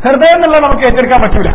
ഹൃദയം എന്നുള്ളത് നമുക്ക് ഏറ്റെടുക്കാൻ പറ്റൂല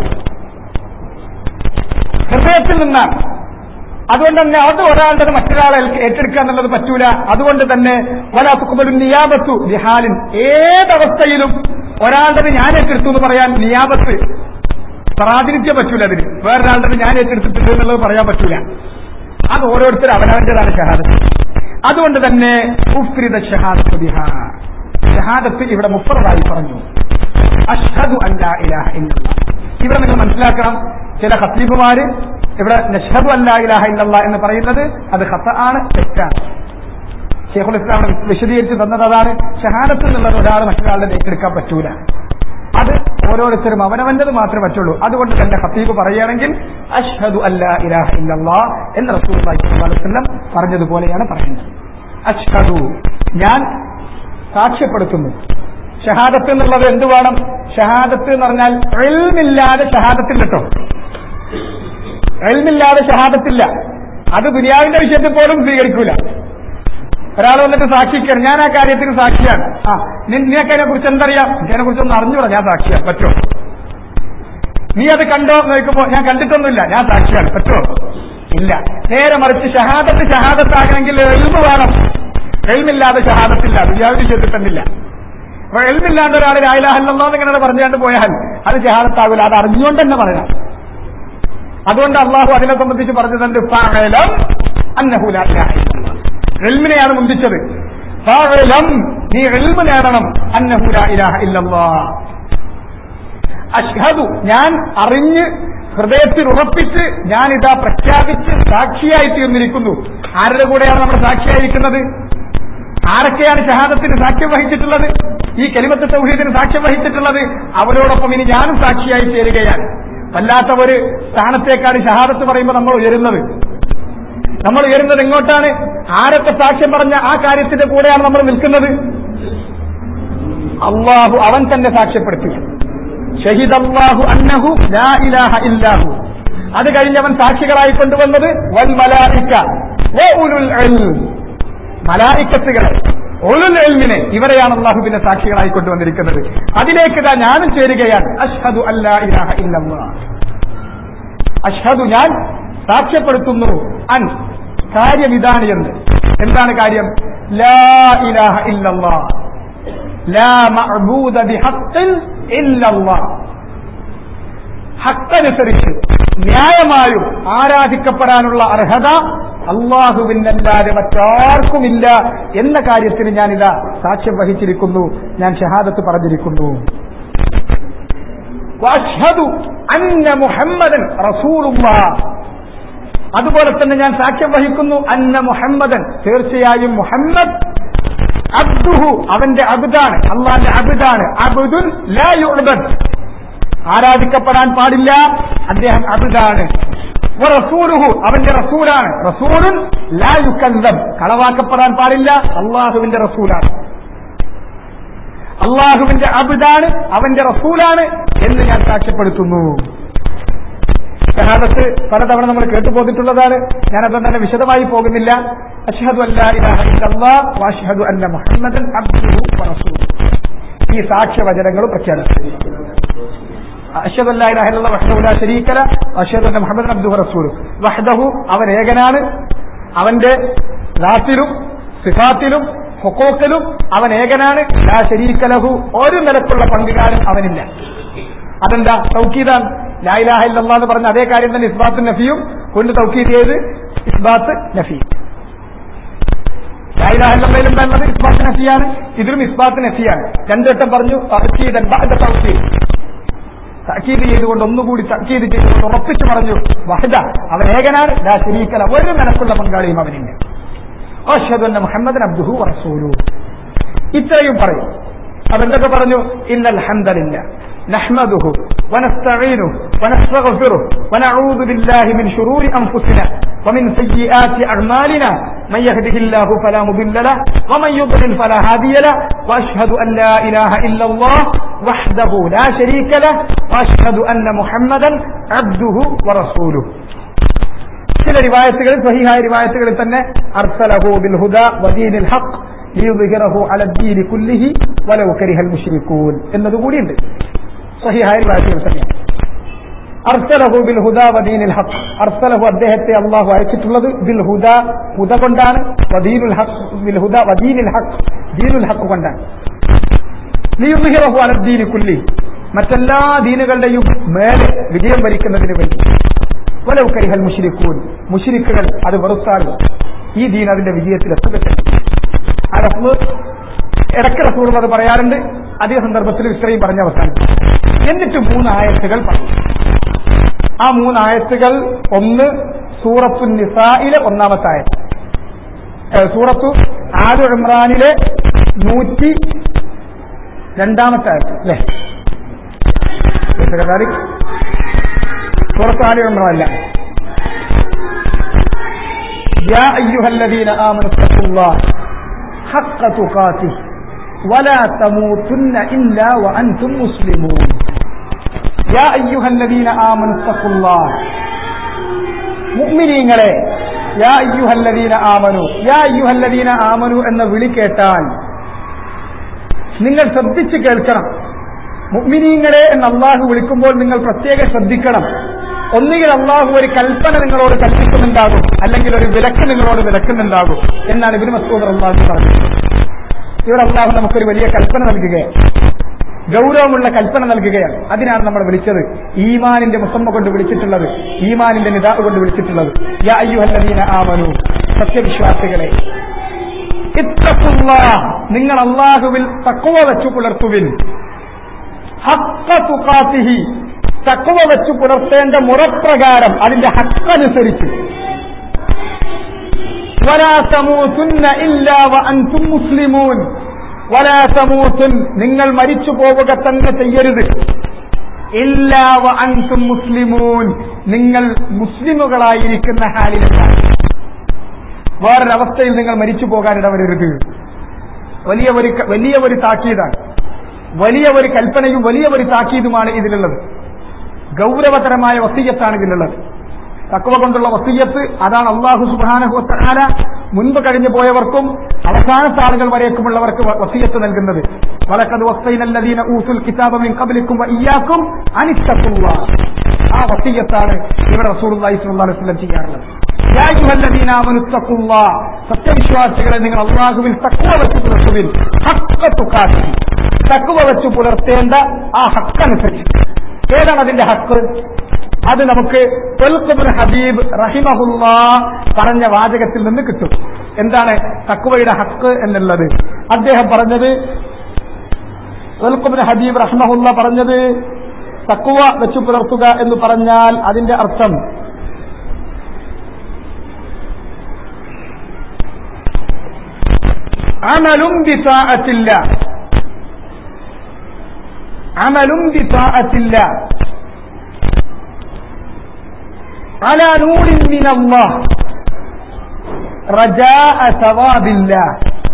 ഹൃദയത്തിൽ നിന്നാണ് അതുകൊണ്ട് തന്നെ അത് ഒരാളുടെ മറ്റൊരാളെ ഏറ്റെടുക്കുക എന്നുള്ളത് പറ്റൂല അതുകൊണ്ട് തന്നെ ഒരാൾക്കുമ്പോഴും നിയാബത്തു ലിഹാലിൻ ഏതവസ്ഥയിലും ഒരാളുടെ ഞാൻ ഏറ്റെടുത്തു എന്ന് പറയാൻ നിയാബത്ത് പ്രാതിനിധ്യം പറ്റൂല അതിന് വേറൊരാളുടെ ഞാൻ ഏറ്റെടുത്തിട്ടുണ്ട് എന്നുള്ളത് പറയാൻ പറ്റൂല അത് ഓരോരുത്തരും അവനവന്റേതാണ് ഷഹാദത്ത് അതുകൊണ്ട് തന്നെ ഉഫ്രിദ ഷഹാദത്ത് ബിഹാ ഷഹാദത്ത് ഇവിടെ മുഫറതായി പറഞ്ഞു അഷ്ഹദു അല്ലാ ഇലാഹ ഇല്ലല്ലാഹ് ഇവിടെ നിങ്ങൾ മനസ്സിലാക്കണം ചില ഹസീബുമാര് ഇവിടെ നഷ്ഹദു അല്ലാ ഇലാഹ ഇല്ലല്ലാഹ് എന്ന് പറയുന്നത് അത് ഹത്ത ആണ് തെറ്റാണ് ഷെയ്ഖുൽ ഇസ്ലാം ഇവിടെ വിശദീകരിച്ച് തന്നത് അതാണ് ഷഹാദത്ത് എന്നുള്ളത് ഒരാൾ മറ്റൊരാളുടെ ഏറ്റെടുക്കാൻ പറ്റൂല അത് ഓരോരുത്തരും അവനവന്റത് മാത്രമേ പറ്റുള്ളൂ അതുകൊണ്ട് തന്നെ ഹത്തീബ് പറയുകയാണെങ്കിൽ അഷ്ഹദു അല്ലാ ഇലാഹ ഇല്ലല്ലാ എന്ന് റസൂൽ പറഞ്ഞതുപോലെയാണ് പറയുന്നത് അഷ്ഹദു ഞാൻ സാക്ഷ്യപ്പെടുത്തുന്നു ഷഹാദത്ത് എന്നുള്ളത് എന്ത് വേണം ഷഹാദത്ത് എന്ന് പറഞ്ഞാൽ എൽമില്ലാതെ ഷഹാദത്തില്ല കേട്ടോ എൽമില്ലാതെ ഷഹാദത്തില്ല അത് ദുനിയാവിന്റെ വിഷയത്തിൽ പോലും സ്വീകരിക്കൂല ഒരാൾ വന്നിട്ട് സാക്ഷിക്കാണ് ഞാൻ ആ കാര്യത്തിന് സാക്ഷിയാണ് ആ നിനക്ക് അതിനെ കുറിച്ച് എന്തറിയാം ഇതിനെ കുറിച്ച് ഒന്ന് അറിഞ്ഞൂടാ ഞാൻ സാക്ഷിയാണ് പറ്റുമോ നീ അത് കണ്ടോ നോക്കുമ്പോ ഞാൻ കണ്ടിട്ടൊന്നുമില്ല ഞാൻ സാക്ഷിയാണ് പറ്റുമോ ഇല്ല നേരെ മറിച്ച് ഷഹാദത്ത് ഷഹാദത്താകണമെങ്കിൽ എൽമ് വേണം എൽമില്ലാതെ ഷഹാദത്തില്ല ദുനിയാവിന്റെ വിഷയത്തിൽ തന്നില്ല അപ്പൊ എൽമില്ലാണ്ട് ഒരാൾ രായിലാഹല്ലോ ഇങ്ങനെ പറഞ്ഞുകൊണ്ട് പോയാൽ അത് ഷഹാദത്താകില്ല അത് അറിഞ്ഞുകൊണ്ട് തന്നെ പറയണം അതുകൊണ്ട് അള്ളാഹു അതിനെ സംബന്ധിച്ച് പറഞ്ഞതുണ്ട് ഫഅലം അന്നഹു ലാ ഇലാഹ ഇല്ലല്ലാഹ് എൽമിനെയാണ് മുന്തിച്ചത് ഫഅലം നീ എൽമ് നേടണം അന്നഹു ലാ ഇലാഹ ഇല്ലല്ലാഹ് അഷ്ഹദു ഞാൻ അറിഞ്ഞ് ഹൃദയത്തിൽ ഉറപ്പിച്ച് ഞാനിതാ പ്രഖ്യാപിച്ച് സാക്ഷിയായി തീർന്നിരിക്കുന്നു ആരുടെ കൂടെയാണ് നമ്മൾ സാക്ഷിയായിരിക്കുന്നത് ആരൊക്കെയാണ് ഷഹാദത്തിന് സാക്ഷ്യം വഹിച്ചിട്ടുള്ളത് ഈ കലിമത്ത് സൗഹീദിന് സാക്ഷ്യം വഹിച്ചിട്ടുള്ളത് അവരോടൊപ്പം ഇനി ഞാനും സാക്ഷിയായി ചേരുകയാണ് വല്ലാത്ത ഒരു സ്ഥാനത്തേക്കാണ് ഷഹാദത്ത് പറയുമ്പോൾ നമ്മൾ ഉയരുന്നത് നമ്മൾ ഉയരുന്നത് എങ്ങോട്ടാണ് ആരൊക്കെ സാക്ഷ്യം പറഞ്ഞ ആ കാര്യത്തിന്റെ കൂടെയാണ് നമ്മൾ നിൽക്കുന്നത് അള്ളാഹു അവൻ തന്നെ സാക്ഷ്യപ്പെടുത്തി ഷഹിദ് അള്ളാഹു അന്നഹു ലാ ഇലാഹ ഇല്ലാഹു അത് കഴിഞ്ഞവൻ സാക്ഷികളായി കൊണ്ടുവന്നത് വൽ മലായിക്ക വ ഉലുൽ ഇൽം. മലായിക്കത്തുകളെ ഒളുൽ എൽമിനെ ഇവരെയാണ് അള്ളാഹുവിന്റെ സാക്ഷികളായി കൊണ്ടുവന്നിരിക്കുന്നത് അതിലേക്ക് ഇതാ ഞാനും ചേരുകയാണ് അഷ്ഹദു അല്ലാ ഇലാഹ ഇല്ലല്ലാഹ് അഷ്ഹദു ഞാൻ സാക്ഷ്യപ്പെടുത്തുന്നു അൻ കാര്യം ഇതാണ് എന്ന് എന്താണ് കാര്യം ലാ ഇലാഹ ഇല്ലല്ലാഹ് ലാ മഅബൂദ ബിഹഖ്ഖിൻ ഇല്ലല്ലാഹ് ഹക്കനുസരിച്ച് ന്യായമായും ആരാധിക്കപ്പെടാനുള്ള അർഹത അള്ളാഹുവിനല്ലാതെ മറ്റാർക്കുമില്ല എന്ന കാര്യത്തിന് ഞാനിതാ സാക്ഷ്യം വഹിച്ചിരിക്കുന്നു ഞാൻ ഷഹാദത്ത് പറഞ്ഞിരിക്കുന്നു വഅഷ്ഹദു അന്ന മുഹമ്മദൻ റസൂലുള്ളാഹ് അതുപോലെ തന്നെ ഞാൻ സാക്ഷ്യം വഹിക്കുന്നു അന്ന മുഹമ്മദൻ തീർച്ചയായും മുഹമ്മദ് അബ്ദുഹു അവന്റെ അബുദാണ് അള്ളാന്റെ അബുദാണ് അബുദുൻ ലാ യുഅബദ് ആരാധിക്കപ്പെടാൻ പാടില്ല അദ്ദേഹം അബുദാണ് റസൂലുഹു അവന്റെ റസൂലാണ് റസൂലുൻ ലാ യുക്കല്ലം കളവാക്കപ്പെടാൻ പാടില്ല അള്ളാഹുവിന്റെ റസൂലാണ് അള്ളാഹുവിന്റെ അബുദാണ് അവന്റെ റസൂലാണ് എന്ന് ഞാൻ സാക്ഷ്യപ്പെടുത്തുന്നു ഷഹാദത്ത് പലതവണ നമ്മൾ കേട്ടുപോന്നിട്ടുള്ളതാണ് ഞാനത് തന്നെ വിശദമായി പോകുന്നില്ല അഷ്ഹദു അല്ലാ ഇലാഹ ഇല്ലല്ലാഹ് വഅഷ്ഹദു അന്ന മുഹമ്മദൻ അബ്ദുഹു വറസൂലുഹു ഈ സാക്ഷ്യവചനങ്ങളും പ്രഖ്യാപിച്ചു അഷ്ഹദു അല്ലാ ഇലാഹ ഇല്ലല്ലാഹ് വഹ്ദഹു ലാ ശരീക ലഹ് വഅഷ്ഹദു അന്ന മുഹമ്മദൻ അബ്ദുഹു വറസൂലുഹു വഹ്ദഹു അവൻ ഏകനാണ് അവന്റെ ദാത്തിലും സിഫാത്തിലും ഹുക്കോക്കിലും അവൻ ഏകനാണ് ലാ ശരീക ലഹു ഒരു നിലക്കുള്ള പങ്കുകാരും അവനില്ല അതെന്താ തൗക്കീദാണ് ലായിലാഹ ഇല്ലല്ലാ എന്ന് പറഞ്ഞ അതേ കാര്യം തന്നെ ഇസ്ബാത്ത് നഫിയും കൊണ്ട് തൗക്കീദ് ചെയ്ത് ഇസ്ബാത്ത് നഫി ലായിലാഹ ഇല്ലല്ലയിൽ എന്താ ഉള്ളത് ഇസ്ബാത്ത് നഫിയാണ് ഇതിലും ഇസ്ബാത്ത് നഫിയാണ് രണ്ടുവട്ടം പറഞ്ഞു തൗക്കീദൻ ബഅദ തൗക്കീദ് തക്കീത് ചെയ്തുകൊണ്ട് ഒന്നുകൂടി തക്കീത് ചെയ്തുകൊണ്ട് ഉറപ്പിച്ചു പറഞ്ഞു വഹദ അവൻ ഏകനാണ് ലാ ശരീക്കല ഒരു നിലക്കുള്ള പങ്കാളിയും അവനില്ല അഷ്ഹദു അന്ന മുഹമ്മദൻ അബ്ദുഹു വറസൂലു ഇത്രയും പറയും അവന്തൊക്കെ പറഞ്ഞു ഇന്നൽ ഹംദലില്ല نحمده ونستعينه ونستغفره ونعوذ بالله من شرور أنفسنا ومن سيئات أعمالنا من يهده الله فلا مضل له ومن يضلل فلا هادي له وأشهد أن لا إله إلا الله وحده لا شريك له وأشهد أن محمدا عبده ورسوله ചില റിവായത്തുകളിൽ സഹിഹായ റിവായത്തുകളിൽ തന്നെ അർസലഹു ബിൽ ഹുദ വദീനിൽ ഹഖ് ലിയുദ്ഹിറഹു അല ദീനി കുല്ലിഹി വലൗ കരിഹൽ മുശ്രികൂൻ എന്നതുകൂടിയുണ്ട് സഹിഹായ വാക്യം തന്നെയാണ് അർസലഹു ബിൽ ഹുദ വദീനിൽ ഹഖ് അർസലഹു അദ്ദേഹത്തെ അള്ളാഹു അയച്ചിട്ടുള്ളത് ബിൽ ഹുദ ഹുദ കൊണ്ടാണ് വദീനുൽ ഹഖ് ബിൽ ഹുദ വദീനിൽ ഹഖ് ദീനുൽ ഹഖ് കൊണ്ടാണ് ലിയുദ്ഹിറഹു അല ദീനി കുല്ലി മറ്റെല്ലാ ദീനുകളുടെയും മേലെ വിജയം വരിക്കുന്നതിന് വേണ്ടി വലവ് കരിഹൽ മുഷിരിക്കൂൻ മുഷിരിക്കുകൾ അത് വെറുത്താലും ഈ ദീൻ അതിന്റെ വിജയത്തിൽ എത്തുകയില്ല ആ റഫ്ല് ഇടയ്ക്ക് റസൂൾ അത് പറയാറുണ്ട് അതേ സന്ദർഭത്തിൽ ഇത്രയും പറഞ്ഞ അവസാനം എന്നിട്ട് മൂന്ന് ആയത്തുകൾ പറഞ്ഞു ആ മൂന്ന് ആയത്തുകൾ ഒന്ന് സൂറത്തു നിസായിലെ ഒന്നാമത്തെ ആയത്ത് ഏ, സൂറത്തു ആലു ഇമ്രാനിലെ നൂറ്റി രണ്ടാമത്തെ ആയത്ത് അല്ലേ സൂറത്ത് ആലു ഇമ്രാൻ അല്ല يا أيها الذين آمنوا اتقوا الله حق تقاته ولا تموتن إلا وأنتم مسلمون يا أيها الذين آمنوا اتقوا الله മുഅ്മിനീങ്ങളെ യാ അയ്യുഹല്ലദീന ആമനു യാ അയ്യുഹല്ലദീന ആമനു എന്ന വിളി കേട്ടാൽ നിങ്ങൾ ശ്രദ്ധിച്ച് കേൾക്കണം മുഅ്മിനീങ്ങളെ എന്ന് അള്ളാഹു വിളിക്കുമ്പോൾ നിങ്ങൾ പ്രത്യേകം ശ്രദ്ധിക്കണം ഒന്നുകിൽ അള്ളാഹു ഒരു കൽപ്പന നിങ്ങളോട് കൽപ്പിക്കുന്നുണ്ടാകും അല്ലെങ്കിൽ ഒരു വിലക്ക് നിങ്ങളോട് വിലക്കുന്നുണ്ടാകും എന്നാണ് ഇബിന് മസൂദ് അള്ളാഹു പറഞ്ഞത് ഇവിടെ അള്ളാഹു നമുക്കൊരു വലിയ കൽപ്പന നൽകുകയാണ് ഗൗരവമുള്ള കൽപ്പന നൽകുകയാണ് അതിനാണ് നമ്മൾ വിളിച്ചത് ഈമാനിന്റെ മുസമ്മ കൊണ്ട് വിളിച്ചിട്ടുള്ളത് ഈമാനിന്റെ നിതാവ് കൊണ്ട് വിളിച്ചിട്ടുള്ളത് യാ അയ്യുഹല്ലദീന ആമനു സത്യവിശ്വാസികളെ ഇത്തഖുല്ലാ നിങ്ങൾ അള്ളാഹുവിൽ തക്കുവ വെച്ചു പുലർത്തുവിൻ ഹക്ക തുഖാത്തിഹി തക്കുവ വെച്ചു പുലർത്തേണ്ട മുറപ്രകാരം അതിന്റെ ഹക്കനുസരിച്ച് ولا تموتن إلا وأنتم مسلمون ولا تموتن നിങ്ങൾ മരിച്ചു പോവുക തന്നെ ചെയ്യരുത് ഇല്ലാ വഅൻതും മുസ്ലിമൂൻ നിങ്ങൾ മുസ്ലിമുകളായിരിക്കുന്ന ഹാലിലാണ് വേറൊരവസ്ഥയിൽ നിങ്ങൾ മരിച്ചു പോകാൻ ഇടവരരുത് വലിയ ഒരു വലിയ ഒരു താക്കീതാണ് വലിയ ഒരു കൽപ്പനയും വലിയ ഒരു താക്കീതുമാണ് ഇതിലുള്ളത് ഗൗരവതരമായ വസീയത്താണ് ഇതിലുള്ളത് തക്കവ കൊണ്ടുള്ള വസീയത്ത് അതാണ് അള്ളാഹു സുബാനഹുത്താല മുൻപ് കഴിഞ്ഞു പോയവർക്കും അവസാനത്തെ ആളുകൾ വരേക്കുമുള്ളവർക്ക് വ- വസീയത്ത് നൽകുന്നത് വലക്കത് വസ്തൈനല്ലദീന ഊസുൽ കിതാബമിൻ കബലിക്കും ഇയാക്കും അനിത്തക്കുള്ള ആ വസീയത്താണ് ഇവിടെ റസൂലുള്ളാഹി സ്വല്ലല്ലാഹു അലൈഹി വസല്ലം ചെയ്യാറുള്ളത് യാ അയ്യുഹല്ലദീന ആമനു തഖുല്ലാ സത്യവിശ്വാസികളെ നിങ്ങൾ അള്ളാഹുവിൽ തക്വ വെച്ച് പുലർത്തുവിൻ ഹക്ക തുക്കാത്തി തക്വ വെച്ച് പുലർത്തേണ്ട ആ ഹക്കനുസരിച്ച് ഏതാണ് അതിന്റെ ഹക്ക് അത് നമുക്ക് തൊൽക്കുബുൽ ഹബീബ് റഹിമഹുല്ല പറഞ്ഞ വാചകത്തിൽ നിന്ന് കിട്ടും എന്താണ് തക്കുവയുടെ ഹക്ക് എന്നുള്ളത് അദ്ദേഹം പറഞ്ഞത് തൊൽക്കുബുൽ ഹബീബ് റഹിമഹുല്ല പറഞ്ഞത് തക്കുവ വെച്ചു പുലർത്തുക എന്ന് പറഞ്ഞാൽ അതിന്റെ അർത്ഥം അമലും ബിസാഅത്തില്ല അമലും ബിസാഅത്തില്ല على نور من الله رجاء ثواب الله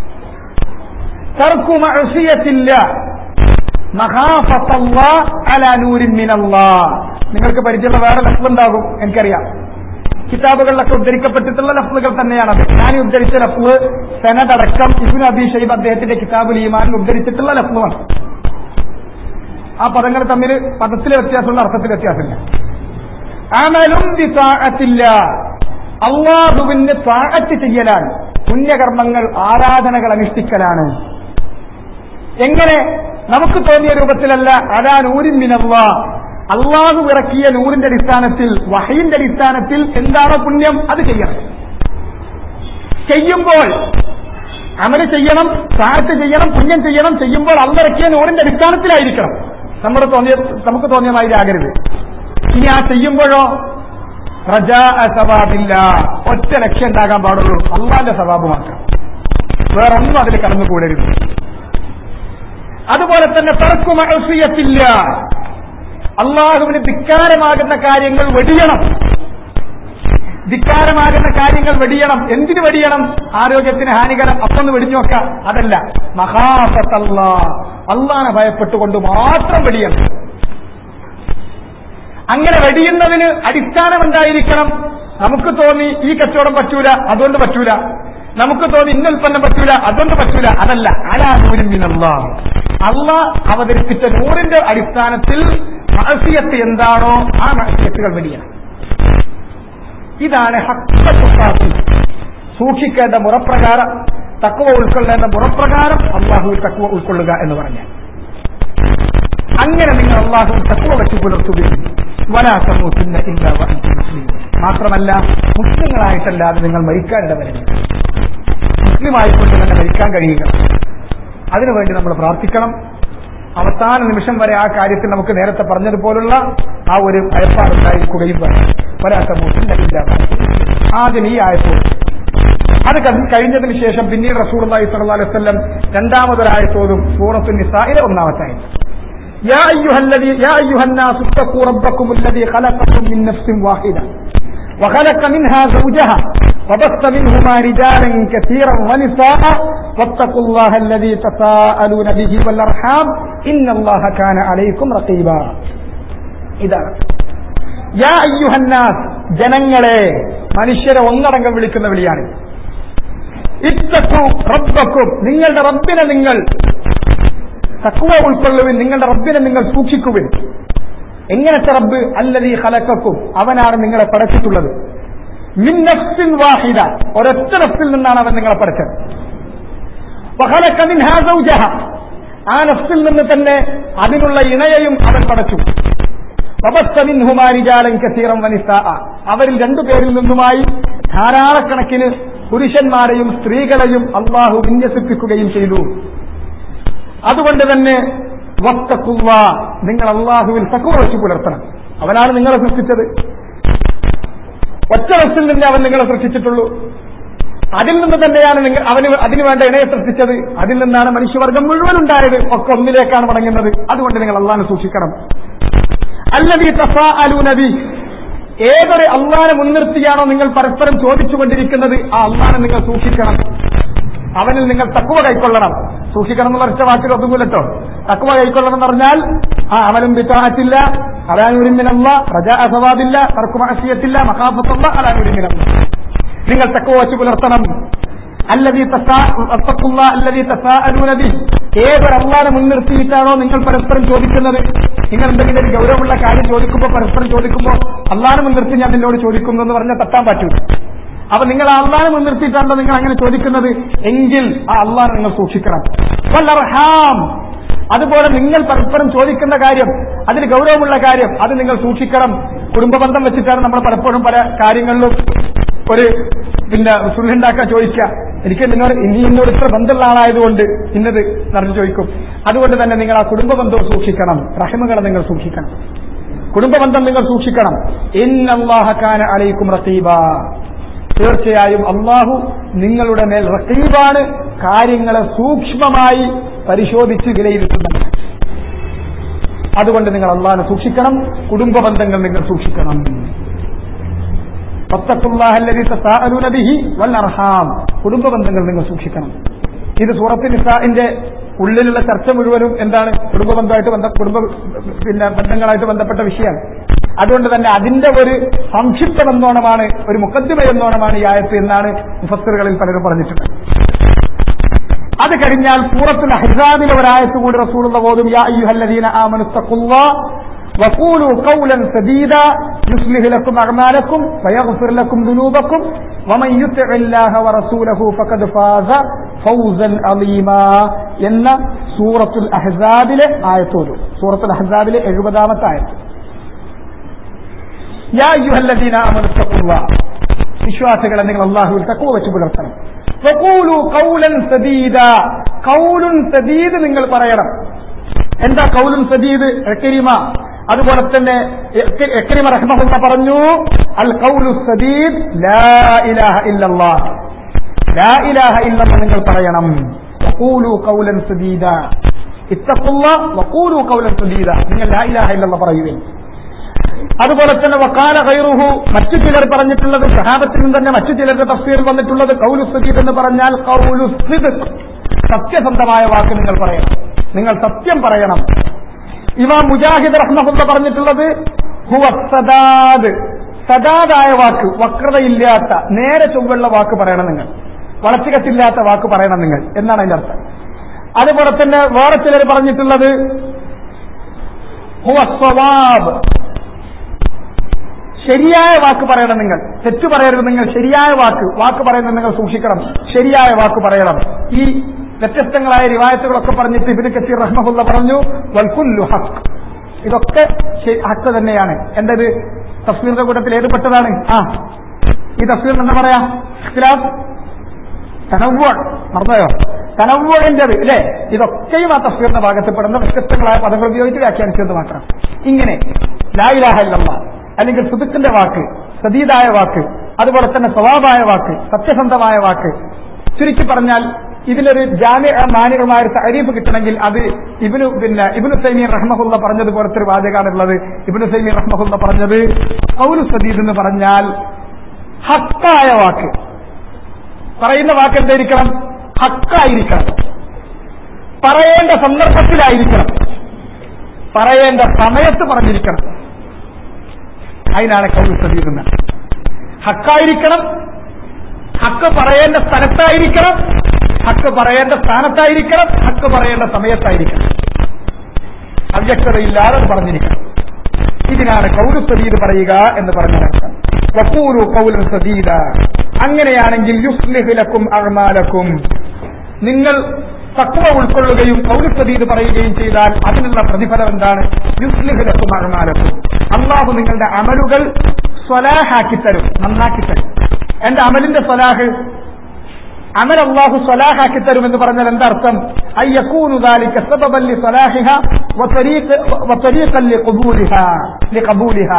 ترك معصية الله مخافة الله على نور من الله നിങ്ങൾക്ക് പരിചയമുള്ള വേറെ ലഫ്സ് ഉണ്ടാകും എനിക്കറിയാം കിതാബുകളിലൊക്കെ ഉദ്ധരിക്കപ്പെട്ടിട്ടുള്ള ലഫ്ലുകൾ തന്നെയാണത് ഞാൻ ഈ ഉദ്ധരിച്ച ലഫ്ല് സെനദടക്കം ഇബിൻ അബി ഷൈബ് അദ്ദേഹത്തിന്റെ കിതാബുൽ ഈമാനിൽ ഉദ്ധരിച്ചിട്ടുള്ള ലഫ്ലുമാണ് ആ പദങ്ങൾ തമ്മിൽ പദത്തിലെ വ്യത്യാസമുള്ള അർത്ഥത്തിൽ വ്യത്യാസമില്ല അമലും ബിതാഅത്തില്ല അള്ളാഹുവിന് താഴത്ത് ചെയ്യലാണ് പുണ്യകർമ്മങ്ങൾ ആരാധനകൾ അനുഷ്ഠിക്കലാണ് എങ്ങനെ നമുക്ക് തോന്നിയ രൂപത്തിലല്ല അതാ നൂരിൻ മിനവ അള്ളാഹു ഇറക്കിയ നൂറിന്റെ അടിസ്ഥാനത്തിൽ വഹയിന്റെ അടിസ്ഥാനത്തിൽ എന്താണോ പുണ്യം അത് ചെയ്യണം ചെയ്യുമ്പോൾ അമല് ചെയ്യണം താഴത്ത് ചെയ്യണം പുണ്യം ചെയ്യണം ചെയ്യുമ്പോൾ അള്ളിറക്കിയ നൂറിന്റെ അടിസ്ഥാനത്തിലായിരിക്കണം നമ്മുടെ തോന്നിയ നമുക്ക് തോന്നിയ മാതിരി ആകരുത് ഇനി ആ ചെയ്യുമ്പോഴോ റജാ സവാബില്ല ഒറ്റ ലക്ഷ്യം ഉണ്ടാകാൻ പാടുള്ളൂ അള്ളാന്റെ സവാബ് മാത്രം വേറൊന്നും അതിൽ കടന്നുകൂടരുത് അതുപോലെ തന്നെ തർക്കും അഴസിയത്തില്ല അള്ളാഹുവിന് ധിക്കാരമാകുന്ന കാര്യങ്ങൾ വെടിയണം ധിക്കാരമാകുന്ന കാര്യങ്ങൾ വെടിയണം എന്തിനു വെടിയണം ആരോഗ്യത്തിന് ഹാനികരം അപ്പൊന്ന് വെടിഞ്ഞു നോക്കാം അതല്ല മഹാസത്തല്ല അള്ളാനെ ഭയപ്പെട്ടുകൊണ്ട് മാത്രം വെടിയണം അങ്ങനെ വെടിയുന്നതിന് അടിസ്ഥാനം എന്തായിരിക്കണം നമുക്ക് തോന്നി ഈ കച്ചവടം പറ്റൂല അതുകൊണ്ട് പറ്റൂല നമുക്ക് തോന്നി ഇന്ന ഉൽപ്പന്നം പറ്റൂല അതുകൊണ്ട് പറ്റൂല അതല്ല അലാനൂരും മിനല്ലാ അള്ള അവതരിപ്പിച്ച നൂറിന്റെ അടിസ്ഥാനത്തിൽ മഹസിയത്ത് എന്താണോ ആ മഹസിയത്തുകൾ വെടിയണം ഇതാണ് ഹക്കത്തുക്കാത്തി സൂക്ഷിക്കേണ്ട മുറപ്രകാരം തക്കുവ ഉൾക്കൊള്ളേണ്ട മുറപ്രകാരം അള്ളാഹുവിൽ തക്കുവ ഉൾക്കൊള്ളുക എന്ന് പറഞ്ഞാൽ അങ്ങനെ നിങ്ങൾ അള്ളാഹുവിൽ തക്കുവ വെച്ച് പുലർത്തുകയും വലാസമൂഹത്തിന്റെ ഇല്ല മാത്രമല്ല മുസ്ലിങ്ങളായിട്ടല്ലാതെ നിങ്ങൾ മരിക്കാനിടവരുന്നു മുസ്ലിമായിക്കൊണ്ട് തന്നെ മരിക്കാൻ കഴിയുക അതിനുവേണ്ടി നമ്മൾ പ്രാർത്ഥിക്കണം അവസാന നിമിഷം വരെ ആ കാര്യത്തിൽ നമുക്ക് നേരത്തെ പറഞ്ഞതുപോലുള്ള ആ ഒരു ഭയപ്പാടുണ്ടായിരിക്കുകയും വേണം ഒരാസമൂഹത്തിന്റെ ഇല്ല ആദ്യം ഈ ആയപ്പോൾ അത് ക- കഴിഞ്ഞതിന് ശേഷം പിന്നീട് റസൂലി സല്ലല്ലാഹു അലൈഹി വസല്ലം രണ്ടാമതൊരായത്തോതും സൂറത്തു നിസായിലെ ഒന്നാമത്തെ ആയത് يا أيها الذي يا أيها الناس اتقوا ربكم الذي خلقكم من نفس واحدة وخلق منها زوجها وبث منهما رجالا كثيرا ونساء واتقوا الله الذي تساءلون به والأرحام إن الله كان عليكم رقيبا إذا യാ അയ്യുഹന്നാസ് ജനങ്ങളെ മനുഷ്യരെ ഒന്നടങ്കം വിളിക്കുന്ന വിളിയാണ് ഇത്തക്കു റബ്ബക്കും നിങ്ങളുടെ റബ്ബിനെ നിങ്ങൾ തക്കുവ ഉൾക്കൊള്ളുവിൻ നിങ്ങളുടെ റബ്ബിനെ നിങ്ങൾ സൂക്ഷിക്കുവിൻ എങ്ങനത്തെ റബ്ബ് അല്ലതീ ഖലക്കക്കും അവനാണ് നിങ്ങളെ പടച്ചിട്ടുള്ളത് മിൻ നഫ്സിൻ വാഹിദ ഒരൊറ്റ നഫ്സിൽ നിന്നാണ് അവൻ നിങ്ങളെ പടച്ചത് വഖലക മിൻഹാ സൗജഹ ആ നഫ്സിൽ നിന്ന് തന്നെ അതിനുള്ള ഇണയെയും അവൻ പടച്ചു വബസ്സ മിൻഹുമാ റിജാലൻ കസീറൻ വനിസാഅ അവരിൽ രണ്ടുപേരിൽ നിന്നുമായി ധാരാളക്കണക്കിന് പുരുഷന്മാരെയും സ്ത്രീകളെയും അള്ളാഹു വിന്യസിപ്പിക്കുകയും ചെയ്തു അതുകൊണ്ട് തന്നെ വസ്തക്കുവ നിങ്ങൾ അള്ളാഹുവിൽ തക്കുവ വെച്ച് പുലർത്തണം അവനാണ് നിങ്ങളെ സൃഷ്ടിച്ചത് ഒറ്റ വസ്തിൽ നിന്ന് അവൻ നിങ്ങളെ സൃഷ്ടിച്ചിട്ടുള്ളൂ അതിൽ നിന്ന് തന്നെയാണ് നിങ്ങൾ അവന് അതിനു വേണ്ട ഇണയെ സൃഷ്ടിച്ചത് അതിൽ നിന്നാണ് മനുഷ്യവർഗം മുഴുവൻ ഉണ്ടായത് ഒക്കെ ഒന്നിലേക്കാണ് മടങ്ങുന്നത് അതുകൊണ്ട് നിങ്ങൾ അള്ളാഹിനെ സൂക്ഷിക്കണം അല്ലതീ തഫാ അലു നബി ഏതൊരു അള്ളാനെ മുൻനിർത്തിയാണോ നിങ്ങൾ പരസ്പരം ചോദിച്ചുകൊണ്ടിരിക്കുന്നത് ആ അള്ളാനെ നിങ്ങൾ സൂക്ഷിക്കണം അവനിൽ നിങ്ങൾ തക്കുവ കൈക്കൊള്ളണം സൂക്ഷിക്കണം എന്നുള്ള ഒറ്റ വാക്കിൽ ഒതുങ്ങൂലട്ടോ തക്കുവ കൈക്കൊള്ളണം എന്ന് പറഞ്ഞാൽ ആ അവനും വിത്താറ്റില്ല അലാനുരിമിനല്ല പ്രജ അസവാദില്ല തർക്കുമാശയത്തില്ല മഹാഫത്തല്ല അലാനുരിമിനല്ല നിങ്ങൾ തക്കുവ വെച്ച് പുലർത്തണം അല്ലതി അല്ലതി തസാഅലൂനബി ഏതൊരു അള്ളാനെ മുൻനിർത്തിയിട്ടാണോ നിങ്ങൾ പരസ്പരം ചോദിക്കുന്നത് നിങ്ങൾ എന്തെങ്കിലും ഒരു ഗൗരവമുള്ള കാര്യം ചോദിക്കുമ്പോൾ പരസ്പരം ചോദിക്കുമ്പോൾ അള്ളാനെ മുൻനിർത്തി ഞാൻ നിന്നോട് ചോദിക്കുന്നു എന്ന് പറഞ്ഞാൽ തട്ടാൻ പറ്റൂല അപ്പൊ നിങ്ങൾ ആ അള്ളാനെ മുൻനിർത്തിയിട്ടാണല്ലോ നിങ്ങൾ അങ്ങനെ ചോദിക്കുന്നത് എങ്കിൽ ആ അള്ളാനെ നിങ്ങൾ സൂക്ഷിക്കണം വല്ലർഹാം അതുപോലെ നിങ്ങൾ പരസ്പരം ചോദിക്കുന്ന കാര്യം അതിൽ ഗൗരവമുള്ള കാര്യം അത് നിങ്ങൾ സൂക്ഷിക്കണം കുടുംബബന്ധം വെച്ചിട്ടാണ് നമ്മൾ പലപ്പോഴും പല കാര്യങ്ങളിലും ഒരു പിന്നെ സുല്ലുണ്ടാക്കാൻ ചോദിക്കുക എനിക്ക് നിന്നോട് ഇനി എന്നോട് ഇത്ര ബന്ധമുള്ള ആളായതുകൊണ്ട് ഇന്നത് നിറഞ്ഞു ചോദിക്കും അതുകൊണ്ട് തന്നെ നിങ്ങൾ ആ കുടുംബബന്ധം സൂക്ഷിക്കണം റഹിമകളെ നിങ്ങൾ സൂക്ഷിക്കണം കുടുംബബന്ധം നിങ്ങൾ സൂക്ഷിക്കണം ഇന്നല്ലാഹക്കാന അലൈക്കും റസീബ തീർച്ചയായും അള്ളാഹു നിങ്ങളുടെ മേൽ റസീബാണ് കാര്യങ്ങളെ സൂക്ഷ്മമായി പരിശോധിച്ച് വിലയിരുത്തുന്നത് അതുകൊണ്ട് നിങ്ങൾ അള്ളാഹിനെ സൂക്ഷിക്കണം കുടുംബ ബന്ധങ്ങൾ നിങ്ങൾ സൂക്ഷിക്കണം വല്ലർഹാം കുടുംബ ബന്ധങ്ങൾ നിങ്ങൾ സൂക്ഷിക്കണം ഇത് സൂറത്ത് നിസാഇന്റെ ഉള്ളിലുള്ള ചർച്ച മുഴുവനും എന്താണ് കുടുംബ ബന്ധമായിട്ട് ബന്ധ കുടുംബ പിന്നെ ബന്ധങ്ങളായിട്ട് ബന്ധപ്പെട്ട വിഷയമാണ് അതുകൊണ്ട് തന്നെ അതിന്റെ ഒരു സംക്ഷിപ്ത എന്നോണമാണ് ഒരു മുക്കദ്ദിമ എന്നോണമാണ് ഈ ആയത്ത് എന്നാണ് മുഫസ്സറുകളിൽ പലരും പറഞ്ഞിട്ടുണ്ട് അത് കഴിഞ്ഞാൽ സൂറത്തുൽ അഹ്സാബിലെ ഒരായത്ത് കൂടി റസൂലുള്ള പോതും യാ അയ്യുഹല്ലദീന ആമനു തഖുല്ലാഹ് وقولوا قولا سديدا يصلح لكم أعمالكم ويغفر لكم ذنوبكم ومن يطع الله ورسوله فقد فاز فوزا عظيما എന്ന സൂറത്തുൽ അഹ്സാബിലെ ആയത്തോട് സൂറത്തുൽ അഹ്സാബിലെ എഴുപതാമത്തെ ആയത്ത് യാ അയ്യുഹല്ലദീന ആമനു തഖുല്ലാഹ് വിശ്വാസികളെ നിങ്ങൾ അള്ളാഹുവിൽ തക്കുവ വെച്ച് പുലർത്തണം വഖൂലു ഖൗലൻ സദീദ ഖൗലുൻ സദീദ് നിങ്ങൾ പറയണം എന്താ കൗലുൻ സദീദ് എക്കരിമ അതുപോലെ തന്നെ എക്കരിമ റഹ്മഹുല്ല പറഞ്ഞു അൽ കൗലു സദീദ് ലാ ഇലാഹ ഇല്ലല്ലാഹ് ലാ ഇലാഹ ഇല്ലെന്ന് നിങ്ങൾ പറയണം വഖൂലു ഖൗലൻ സദീദ ഇത്തഖുല്ല വഖൂലു ഖൗലൻ സദീദ നിങ്ങൾ ലാ ഇലാഹ ഇല്ലല്ലാഹ് പറയുവിൻ അതുപോലെ തന്നെ വക്കാല കൈറുഹു മറ്റു ചിലർ പറഞ്ഞിട്ടുള്ളത് സഹാബത്തിൽ നിന്ന് തന്നെ മറ്റു ചിലരുടെ തഫ്സീറിൽ വന്നിട്ടുള്ളത് കൗലു സദീദ് എന്ന് പറഞ്ഞാൽ കൗലു സിദ്ഖ് സത്യസന്ധമായ വാക്ക് നിങ്ങൾ പറയണം നിങ്ങൾ സത്യം പറയണം ഇമാം മുജാഹിദ് റഹ്മഹുല്ല പറഞ്ഞിട്ടുള്ളത് ഹുവ സദാദ് സദാദായ വാക്ക് വക്രതയില്ലാത്ത നേരെ ചൊവ്വുള്ള വാക്ക് പറയണം നിങ്ങൾ വളച്ചുകെട്ടില്ലാത്ത വാക്ക് പറയണം നിങ്ങൾ എന്നാണ് അതിന്റെ അർത്ഥം അതുപോലെ തന്നെ വേറെ ചിലർ പറഞ്ഞിട്ടുള്ളത് ഹുവ സ്വവാബ് ശരിയായ വാക്ക് പറയണം നിങ്ങൾ തെറ്റ് പറയരുത് നിങ്ങൾ ശരിയായ വാക്ക് വാക്ക് പറയുന്നത് നിങ്ങൾ സൂക്ഷിക്കണം ശരിയായ വാക്ക് പറയണം ഈ വ്യത്യസ്തങ്ങളായ റിവായത്തുകളൊക്കെ പറഞ്ഞിട്ട് ഇബിന് കസീർ റഹ്മഹുല്ല പറഞ്ഞു വൽക്കുല്ലു ഹക്ക് ഇതൊക്കെ ശരി- ഹക്ക് തന്നെയാണ് എന്റേത് തഫ്സീറിന്റെ കൂട്ടത്തിൽ ഏതുപെട്ടതാണ് ആ ഈ തഫ്സീറിന് എന്താ പറയാ ഇഖ്തിലാഫ് തനവ്വ മറന്നോ തനവ്വറിന്റേത് അല്ലേ ഇതൊക്കെയും ആ തഫ്സീറിന്റെ ഭാഗത്തിൽപ്പെടുന്ന വ്യത്യസ്തങ്ങളായ പദങ്ങൾ ഉപയോഗിച്ച് വ്യാഖ്യാനിച്ചത് മാത്രം ഇങ്ങനെ ലായിലാഹ ഇല്ലല്ല അല്ലെങ്കിൽ സുബിത്തിന്റെ വാക്ക് സതീതായ വാക്ക് അതുപോലെ തന്നെ സ്വഭാവായ വാക്ക് സത്യസന്ധമായ വാക്ക് ചുരുക്കി പറഞ്ഞാൽ ഇതിലൊരു ജാമ്യ മാനികമായ ഒരു താരീഫ് കിട്ടണമെങ്കിൽ അത് ഇബിനു പിന്നെ ഇബിനു സൈമീൻ റഹ്മഹുല്ല പറഞ്ഞതുപോലത്തെ ഒരു വാചകാണുള്ളത് ഇബിനു സൈമീൻ റഹ്മഹുല്ല പറഞ്ഞത് കൗലു സദീദ് എന്ന് പറഞ്ഞാൽ ഹക്കായ വാക്ക് പറയുന്ന വാക്ക് എന്തായിരിക്കണം ഹക്കായിരിക്കണം പറയേണ്ട സന്ദർഭത്തിലായിരിക്കണം പറയേണ്ട സമയത്ത് പറഞ്ഞിരിക്കണം അതിനാണ് കൗൽ സദീകുന്നത് ഹക്കായിരിക്കണം ഹക്ക് പറയേണ്ട സ്ഥലത്തായിരിക്കണം ഹക്ക് പറയേണ്ട സ്ഥാനത്തായിരിക്കണം ഹക്ക് പറയേണ്ട സമയത്തായിരിക്കണം അവ്യക്തതയില്ലാതെ അത് പറഞ്ഞിരിക്കണം ഇതിനാണ് കൗലു സദീദ് പറയുക എന്ന് പറഞ്ഞതിനർത്ഥം വക്കൂലു കൗലു സദീദ അങ്ങനെയാണെങ്കിൽ യുസ്ലിഹിലക്കും അഴ്മാലക്കും നിങ്ങൾ തത്വ ഉൾക്കൊള്ളുകയും കൗലു സദീദ് പറയുകയും ചെയ്താൽ അതിനുള്ള പ്രതിഫലം എന്താണ് യുസ്ലിഹിലക്കും അഴ്മാലക്കും അള്ളാഹു നിങ്ങളുടെ അമലുകൾ സ്വലാഹാക്കി തരും നന്നാക്കി തരും എന്റെ അമലിന്റെ സ്വലാഹ് അമൽ അള്ളാഹു സ്വലാഹാക്കി തരും എന്ന് പറഞ്ഞാൽ എന്താർത്ഥം അയ്യക്കൂനു ذلك سببا لصلاحها وطريق وطريقا لقبولها لقبولها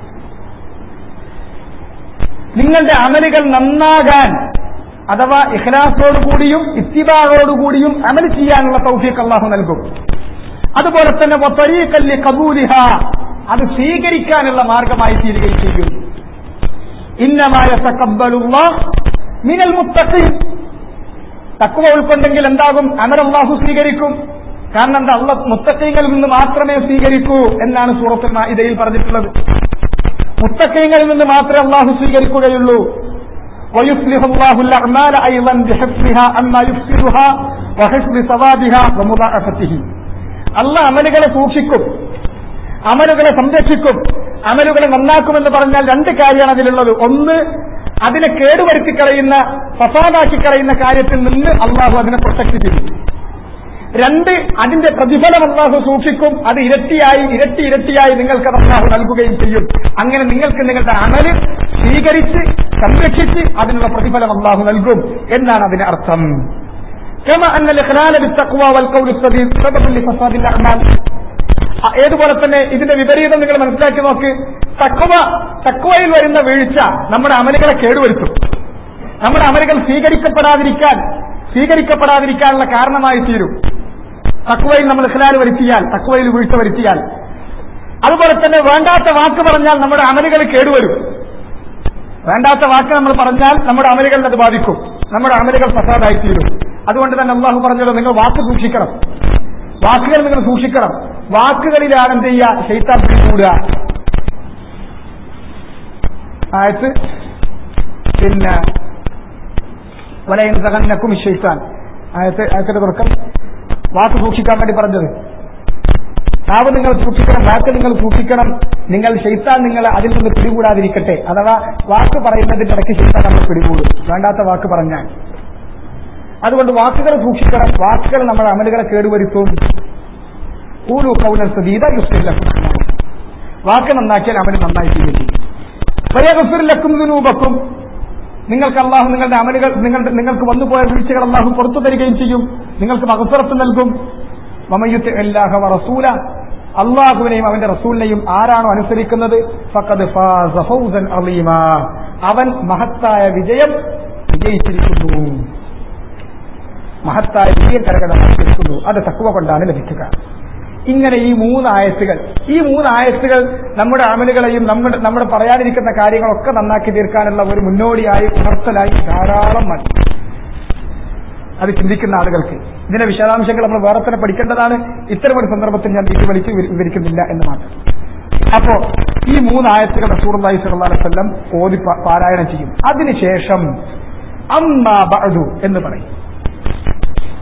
നിങ്ങളുടെ അമലുകൾ നന്നാകാൻ അഥവാ ഇഖ്ലാസോടുകൂടിയും ഇത്തിബാറോടുകൂടിയും അമൽ ചെയ്യാനുള്ള തൗഫീഖ് അള്ളാഹു നൽകും അതുപോലെ തന്നെ വത്തരീഖല്ലി കബൂലിഹ അത് സ്വീകരിക്കാനുള്ള മാർഗമായി തീരുകയും ചെയ്യും ഇന്നമായ തക്കബലുള്ള മിനൽ മുത്തഖീൻ തക്കുവ ഉൾക്കൊണ്ടെങ്കിൽ എന്താകും അമൽ അള്ളാഹു സ്വീകരിക്കും കാരണം എന്താ അള്ള മുത്തക്കൈകളിൽ നിന്ന് മാത്രമേ സ്വീകരിക്കൂ എന്നാണ് സൂറത്തുൽ മാഇദയിൽ പറഞ്ഞിട്ടുള്ളത് മുത്തക്കൈകളിൽ നിന്ന് മാത്രമേ അള്ളാഹു സ്വീകരിക്കുകയുള്ളൂ ويصلح الله الأعمال أيضا بحفظها عما يفسدها وحفظ ثوابها ومضاعفته അള്ളാഹ് അമലുകളെ സൂക്ഷിക്കും അമലുകളെ സംരക്ഷിക്കും അമലുകളെ നന്നാക്കുമെന്ന് പറഞ്ഞാൽ രണ്ട് കാര്യമാണ് അതിലുള്ളത് ഒന്ന് അതിനെ കേടുവരുത്തി കളയുന്ന ഫസാദാക്കി കളയുന്ന കാര്യത്തിൽ നിന്ന് അള്ളാഹു അതിനെ പ്രൊട്ടക്ട് ചെയ്യും രണ്ട് അതിന്റെ പ്രതിഫലം അള്ളാഹു സൂക്ഷിക്കും അത് ഇരട്ടിയായി ഇരട്ടി ഇരട്ടിയായി നിങ്ങൾക്ക് അത് അള്ളാഹു നൽകുകയും ചെയ്യും അങ്ങനെ നിങ്ങൾക്ക് നിങ്ങളുടെ അമല് സ്വീകരിച്ച് സംരക്ഷിച്ച് അതിനുള്ള പ്രതിഫലം അള്ളാഹു നൽകും എന്നാണ് അതിന്റെ അർത്ഥം كما أن الإخلال بالتقوى والقول السديد سبب لفساد الأعمال ഏതുപോലെ തന്നെ ഇതിന്റെ വിപരീതം നിങ്ങൾ മനസ്സിലാക്കി നോക്ക് തക്കവ തക്കവയിൽ വരുന്ന വീഴ്ച നമ്മുടെ അമലുകളെ കേടുവരുത്തും നമ്മുടെ അമലുകൾ സ്വീകരിക്കപ്പെടാതിരിക്കാൻ സ്വീകരിക്കപ്പെടാതിരിക്കാനുള്ള കാരണമായി തീരും തക്വയിൽ നമ്മൾ ഇഖ്ലാൽ വരുത്തിയാൽ തക്വയിൽ വീഴ്ച വരുത്തിയാൽ അതുപോലെ തന്നെ വേണ്ടാത്ത വാക്ക് പറഞ്ഞാൽ നമ്മുടെ അമലുകൾ കേടുവരും വേണ്ടാത്ത വാക്ക് നമ്മൾ പറഞ്ഞാൽ നമ്മുടെ അമലുകളിൽ അത് ബാധിക്കും നമ്മുടെ അമലുകൾ ഫസാദായി തീരും അതുകൊണ്ട് തന്നെ അള്ളാഹു പറഞ്ഞത് നിങ്ങൾ വാക്ക് സൂക്ഷിക്കണം വാക്കുകൾ നിങ്ങൾ സൂക്ഷിക്കണം വാക്കുകളിലാണ് എന്ത് ചെയ്യുക ശൈത്താൻ പിടികൂടുക ആയത്ത് പിന്നെ വലയും സഹനക്കും ശൈത്താൻ ആയത്ത് ആയത്തിന്റെ തുടക്കം വാക്ക് സൂക്ഷിക്കാൻ വേണ്ടി പറഞ്ഞത് നാവ് നിങ്ങൾ സൂക്ഷിക്കണം വാക്ക് നിങ്ങൾ സൂക്ഷിക്കണം നിങ്ങൾ ശൈത്താൻ നിങ്ങൾ അതിൽ നിന്ന് പിടികൂടാതിരിക്കട്ടെ അഥവാ വാക്ക് പറയുന്നതിന്റെ ഇടയ്ക്ക് ശൈത്താൻ നമ്മൾ പിടികൂടും വേണ്ടാത്ത വാക്ക് പറഞ്ഞാൽ അതുകൊണ്ട് വാക്കുകൾ സൂക്ഷിക്കണം വാക്കുകൾ നമ്മുടെ അമലുകളെ കേടുവരുത്തും ഊലു കൗലൻ സദീത യുസ്ലില്ല വാക്ക് നന്നാക്കിയാൽ അമല് നന്നായി ചെയ്യും വയഗഫിറിലക്കും ദുനൂബക്കും നിങ്ങൾക്ക് അള്ളാഹു നിങ്ങളുടെ അമലുകൾ നിങ്ങളുടെ നിങ്ങൾക്ക് വന്നുപോയ വീഴ്ചകൾ അള്ളാഹു പുറത്തു തരികയും ചെയ്യും നിങ്ങൾക്ക് മകസുറത്ത് നൽകും മമയുത്ത് അല്ലാഹ റസൂല അള്ളാഹുവിനെയും അവന്റെ റസൂലിനെയും ആരാണോ അനുസരിക്കുന്നത് ഫഖദ് ഫാസ ഫൗസൻ അലീമ അവൻ മഹത്തായ വിജയം വിജയിച്ചിരിക്കുന്നു മഹത്തായ വിജയം കരകടമാക്കിയിരിക്കുന്നു അത് തക്കുവ കൊണ്ടാണ് ലഭിക്കുക ഇങ്ങനെ ഈ മൂന്ന് ആയത്തുകൾ ഈ മൂന്ന് ആയത്തുകൾ നമ്മുടെ അമലുകളെയും നമ്മുടെ നമ്മുടെ പറയാനിരിക്കുന്ന കാര്യങ്ങളൊക്കെ നന്നാക്കി തീർക്കാനുള്ള ഒരു മുന്നോടിയായി ഉണർത്തലായി ധാരാളം മതി അത് ചിന്തിക്കുന്ന ആളുകൾക്ക് ഇതിന്റെ വിശദാംശങ്ങൾ നമ്മൾ വേറെ തന്നെ പഠിക്കേണ്ടതാണ് ഇത്തരം ഒരു സന്ദർഭത്തിൽ ഞാൻ ഇത് വലിച്ച് വിവരിക്കുന്നില്ല എന്ന് മാത്രം അപ്പോ ഈ മൂന്ന് ആയത്തുകൾ റസൂർലായി സല്ലല്ലാഹു അലൈഹി വസല്ലം ഓതി പ- പാരായണം ചെയ്യും അതിനുശേഷം അമ്മാ ബഅദു എന്ന് പറയും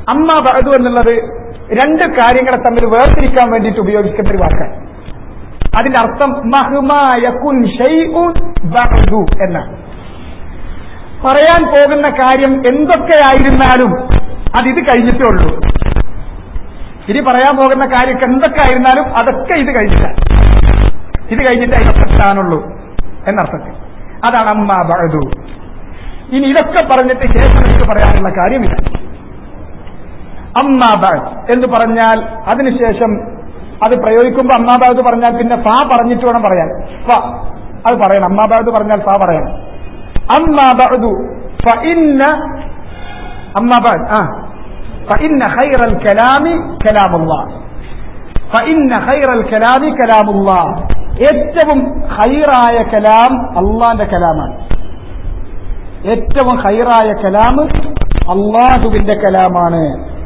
അമ്മ ബഅദു എന്നുള്ളത് രണ്ട് കാര്യങ്ങളെ തമ്മിൽ വേർതിരിക്കാൻ വേണ്ടിയിട്ട് ഉപയോഗിക്കുന്ന ഒരു വാക്കാണ് അതിന്റെ അർത്ഥം മഹ്മായക്കുൻ ഷൈഉൻ ബഅദു എന്നാണ് പറയാൻ പോകുന്ന കാര്യം എന്തൊക്കെയായിരുന്നാലും അത് ഇത് കഴിഞ്ഞിട്ടേ ഉള്ളൂ ഇനി പറയാൻ പോകുന്ന കാര്യമൊക്കെ എന്തൊക്കെ ആയിരുന്നാലും അതൊക്കെ ഇത് കഴിഞ്ഞില്ല ഇത് കഴിഞ്ഞിട്ട് അതിനൊക്കെ സ്ഥാനുള്ളൂ എന്നർത്ഥത്തിൽ അതാണ് അമ്മ ബഅദു ഇനി ഇതൊക്കെ പറഞ്ഞിട്ട് ശേഷം എനിക്ക് പറയാനുള്ള കാര്യമില്ല അമ്മാബാദ് എന്ന് പറഞ്ഞാൽ അതിനുശേഷം അത് പ്രയോഗിക്കുമ്പോൾ അമ്മാബാദ് പറഞ്ഞാൽ പിന്നെ ഫാ പറഞ്ഞിട്ട് വേണം പറയാൻ ഫ അത് പറയണം അമ്മാബാദ് പറഞ്ഞാൽ ഫാ പറയണം അമ്മാബാദു ഫഇന്ന അമ്മാബാദ് ആ فإن خير الكلام كلام الله فإن خير الكلام كلام الله ഏറ്റവും ഹൈറായ കലാം അള്ളാന്റെ കലാമാണ് ഏറ്റവും ഹൈറായ കലാം അള്ളാഹുവിന്റെ കലാമാണ്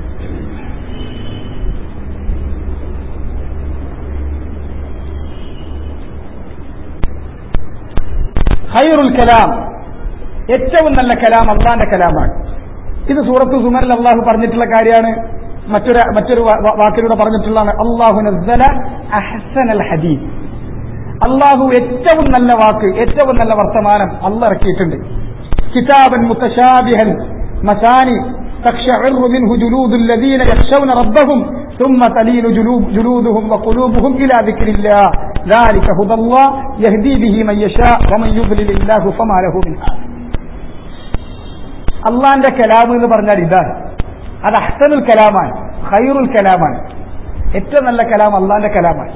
ഹൈറുൽ കലാം ഏറ്റവും നല്ല കലാം അള്ളാന്റെ കലാമാണ് ഇത് സൂറത്ത് സുമറിൽ അള്ളാഹു പറഞ്ഞിട്ടുള്ള കാര്യമാണ് മറ്റൊരു മറ്റൊരു വാ- വാക്കിലൂടെ പറഞ്ഞിട്ടുള്ളതാണ് അള്ളാഹു നസ്സല അഹ്സനൽ ഹദീസ് അള്ളാഹു ഏറ്റവും നല്ല വാക്ക് ഏറ്റവും നല്ല വർത്തമാനം അല്ല ഇറക്കിയിട്ടുണ്ട് കിതാബൻ മുത്തശാബിഹൻ മസാനി تقشعر منه جلود الذين يخشون ربهم ثم تلين جلود جلودهم وقلوبهم إلى ذكر الله ذلك هدى الله يهدي به من يشاء ومن يضلل الله فما له من هاد അള്ളാന്റെ കലാം എന്ന് പറഞ്ഞാൽ ഇതാണ് അത് അഹ്സനുൽ കലാമാണ് ഖൈറുൽ കലാമാണ് ഏറ്റവും നല്ല കലാം അള്ളാന്റെ കലാമാണ്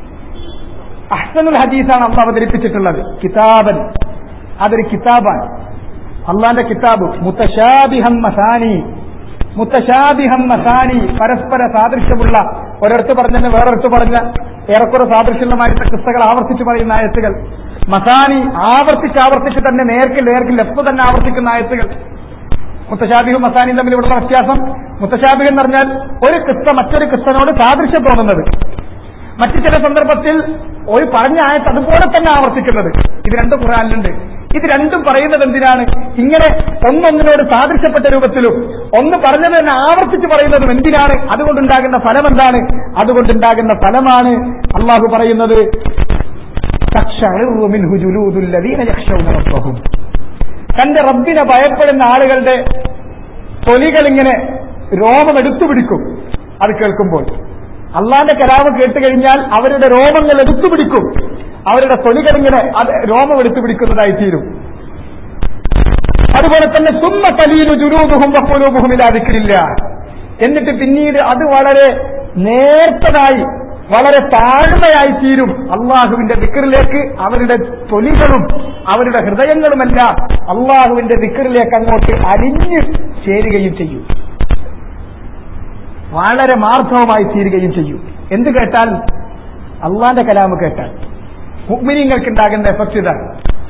അഹ്സനുൽ ഹദീസാണ് അള്ളാഹ് അവതരിപ്പിച്ചിട്ടുള്ളത് കിതാബൻ അതൊരു കിതാബാണ് അള്ളാന്റെ കിതാബ് മുത്തശാബിഹം മസാനി മുത്തശാബിഹം മസാനി പരസ്പര സാദൃശ്യമുള്ള ഒരിടത്ത് പറഞ്ഞ വേറൊരിടത്ത് പറഞ്ഞ ഏറെക്കുറെ സാദൃശ്യമായിട്ട് കിസ്സകൾ ആവർത്തിച്ച് പറയുന്ന ആയത്തുകൾ മസാനി ആവർത്തിച്ച് ആവർത്തിച്ച് തന്നെ നേർക്ക് നേർക്ക് ലെഫ്റ്റ് തന്നെ ആവർത്തിക്കുന്ന ആയത്തുകൾ മുത്തശാബിഹും മസാനിയും തമ്മിൽ ഇവിടുത്തെ വ്യത്യാസം മുത്തശാബിഹ് എന്ന് പറഞ്ഞാൽ ഒരു കിസ്സ മറ്റൊരു കിസ്സനോട് സാദൃശ്യം തോന്നുന്നത് മറ്റു ചില സന്ദർഭത്തിൽ ഒരു പറഞ്ഞ ആയത്ത് അതുപോലെ തന്നെ ആവർത്തിക്കുന്നത് ഇത് രണ്ടും ഖുറാനിലുണ്ട് ഇത് രണ്ടും പറയുന്നത് എന്തിനാണ് ഇങ്ങനെ ഒന്നൊന്നിനോട് സാദൃശ്യപ്പെട്ട രൂപത്തിലും ഒന്ന് പറഞ്ഞത് തന്നെ ആവർത്തിച്ച് പറയുന്നതും എന്തിനാണ് അതുകൊണ്ടുണ്ടാകുന്ന ഫലം എന്താണ് അതുകൊണ്ടുണ്ടാകുന്ന ഫലമാണ് അള്ളാഹു പറയുന്നത് തക്ഷഅറു മിൻഹു ജുലൂദുൽ ലദീന യഖ്ശൗന റബ്ബഹും തന്റെ റബ്ബിനെ ഭയപ്പെടുന്ന ആളുകളുടെ തൊലികൾ ഇങ്ങനെ രോമം എടുത്തു പിടിക്കും അത് കേൾക്കുമ്പോൾ അള്ളാന്റെ കലാമ് കേട്ട് കഴിഞ്ഞാൽ അവരുടെ രോമങ്ങൾ എടുത്തു പിടിക്കും അവരുടെ തൊലികൾ ഇങ്ങനെ അത് രോമം എടുത്തു പിടിക്കുന്നതായി തീരും അതുപോലെ തന്നെ സുമ്മ തലീലു ജുരൂബുഹും വക്കുലൂബുഹും ഇല്ലാതിക്കില്ല എന്നിട്ട് പിന്നീട് അത് വളരെ നേർത്തതായി വളരെ താഴ്മയായി തീരും അള്ളാഹുവിന്റെ ദിക്കറിലേക്ക് അവരുടെ തൊലികളും അവരുടെ ഹൃദയങ്ങളുമെല്ലാം അള്ളാഹുവിന്റെ ദിക്കറിലേക്ക് അങ്ങോട്ട് അലിഞ്ഞ് ചേരുകയും ചെയ്യും വളരെ മാർദ്ദവമായി തീരുകയും ചെയ്യും എന്ത് കേട്ടാൽ അള്ളാന്റെ കലാമ് കേട്ടാൽ മുഗ്മിനിങ്ങൾക്ക് ഉണ്ടാകുന്ന എഫക്ട് ഇതാണ്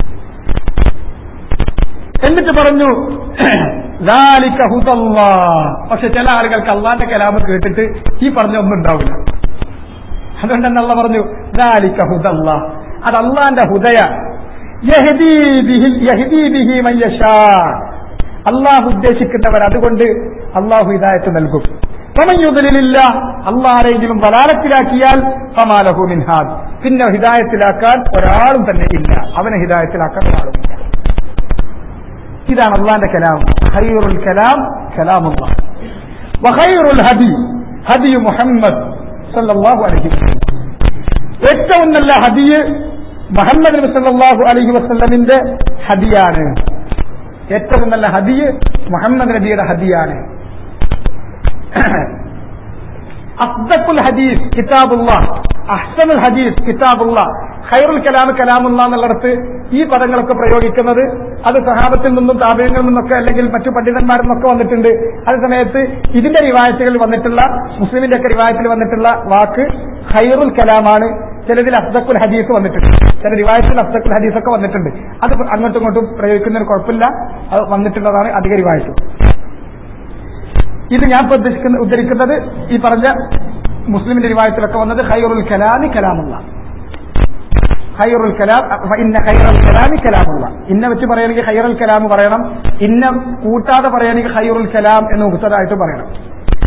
എന്നിട്ട് പറഞ്ഞു ذَلِكَ هُدَى اللَّهِ. പക്ഷെ ചില ആളുകൾക്ക് അള്ളാന്റെ കലാമ് കേട്ടിട്ട് ഈ പറഞ്ഞ ഒന്നും ഉണ്ടാവില്ല അതുകൊണ്ട് തന്നെ അള്ള പറഞ്ഞു ذَلِكَ هُدَى اللَّهِ. അത് അള്ളാന്റെ ഹുദയ യഹ്ദീ ബിഹി- യഹ്ദീ ബിഹി മൻ യശാ. അള്ളാഹു ഉദ്ദേശിക്കുന്നവർ അതുകൊണ്ട് അള്ളാഹു ഹിദായത്ത് നൽകും ഫമയുദലില്ല അള്ളാരെങ്കിലും വലാലത്തിലാക്കിയാൽ ഫമാലഹു മിൻഹാദ് പിന്നെ ഹിദായത്തിലാക്കാൻ ഒരാളും തന്നെ ഇല്ല അവനെ ഹിദായത്തിലാക്കാൻ ഒരാളും ഇല്ല ഇതാണ് അള്ളാന്റെ കലാം ഖൈറുൽ കലാം കലാമുള്ള വഖൈറുൽ ഹദി ഹദി മുഹമ്മദ് സല്ലല്ലാഹു അലൈഹി വസല്ലം ഏറ്റവും നല്ല ഹദിയ് മുഹമ്മദ് നബി സല്ലല്ലാഹു അലൈഹി വസല്ലമിന്റെ ഹദിയാണ് ഏറ്റവും നല്ല ഹദിയ് മുഹമ്മദ് നബിയുടെ ഹദിയാണ് അഫ്ദഖുൽ ഹദീസ് കിതാബുള്ള അഹ്സനുൽ ഹദീസ് കിതാബുള്ള ഖൈറുൽ കലാം കലാമുള്ള എന്നുള്ളിടത്ത് ഈ പദങ്ങളൊക്കെ പ്രയോഗിക്കുന്നത് അത് സഹാബത്തിൽ നിന്നും താപയങ്ങളിൽ നിന്നൊക്കെ അല്ലെങ്കിൽ മറ്റു പണ്ഡിതന്മാരിൽ നിന്നൊക്കെ വന്നിട്ടുണ്ട് അതേ സമയത്ത് ഇതിന്റെ റിവായത്തുകളിൽ വന്നിട്ടുള്ള മുസ്ലിമിന്റെ ഒക്കെ റിവായത്തിൽ വന്നിട്ടുള്ള വാക്ക് ഖൈറുൽ കലാമാണ് ചിലതിൽ അഫ്ദഖുൽ ഹദീസ് വന്നിട്ടുണ്ട് ചില റിവായത്തിൽ അഫ്ദഖുൽ ഹദീസ് ഒക്കെ വന്നിട്ടുണ്ട് അത് അങ്ങോട്ടും ഇങ്ങോട്ടും പ്രയോഗിക്കുന്നതിന് കുഴപ്പമില്ല അത് വന്നിട്ടുള്ളതാണ് അധിക റിവായത്ത് ഇത് ഞാൻ ഇപ്പൊ ഉദ്ദേശിക്കുന്ന ഉദ്ധരിക്കുന്നത് ഈ പറഞ്ഞ മുസ്ലിമിന്റെ റിവായത്തിലൊക്കെ വന്നത് ഖൈറുൽ കലാമി കലാമുള്ള ഖൈറുൽ കലാം ഫ ഇന്ന ഖൈറുൽ കലാമി കലാമുള്ള ഇന്ന വെച്ച് പറയുകയാണെങ്കിൽ ഖൈറുൽ കലാം പറയണം ഇന്ന കൂട്ടാതെ പറയുകയാണെങ്കിൽ ഖൈറുൽ കലാം എന്ന് മുഖത്തതായിട്ട് പറയണം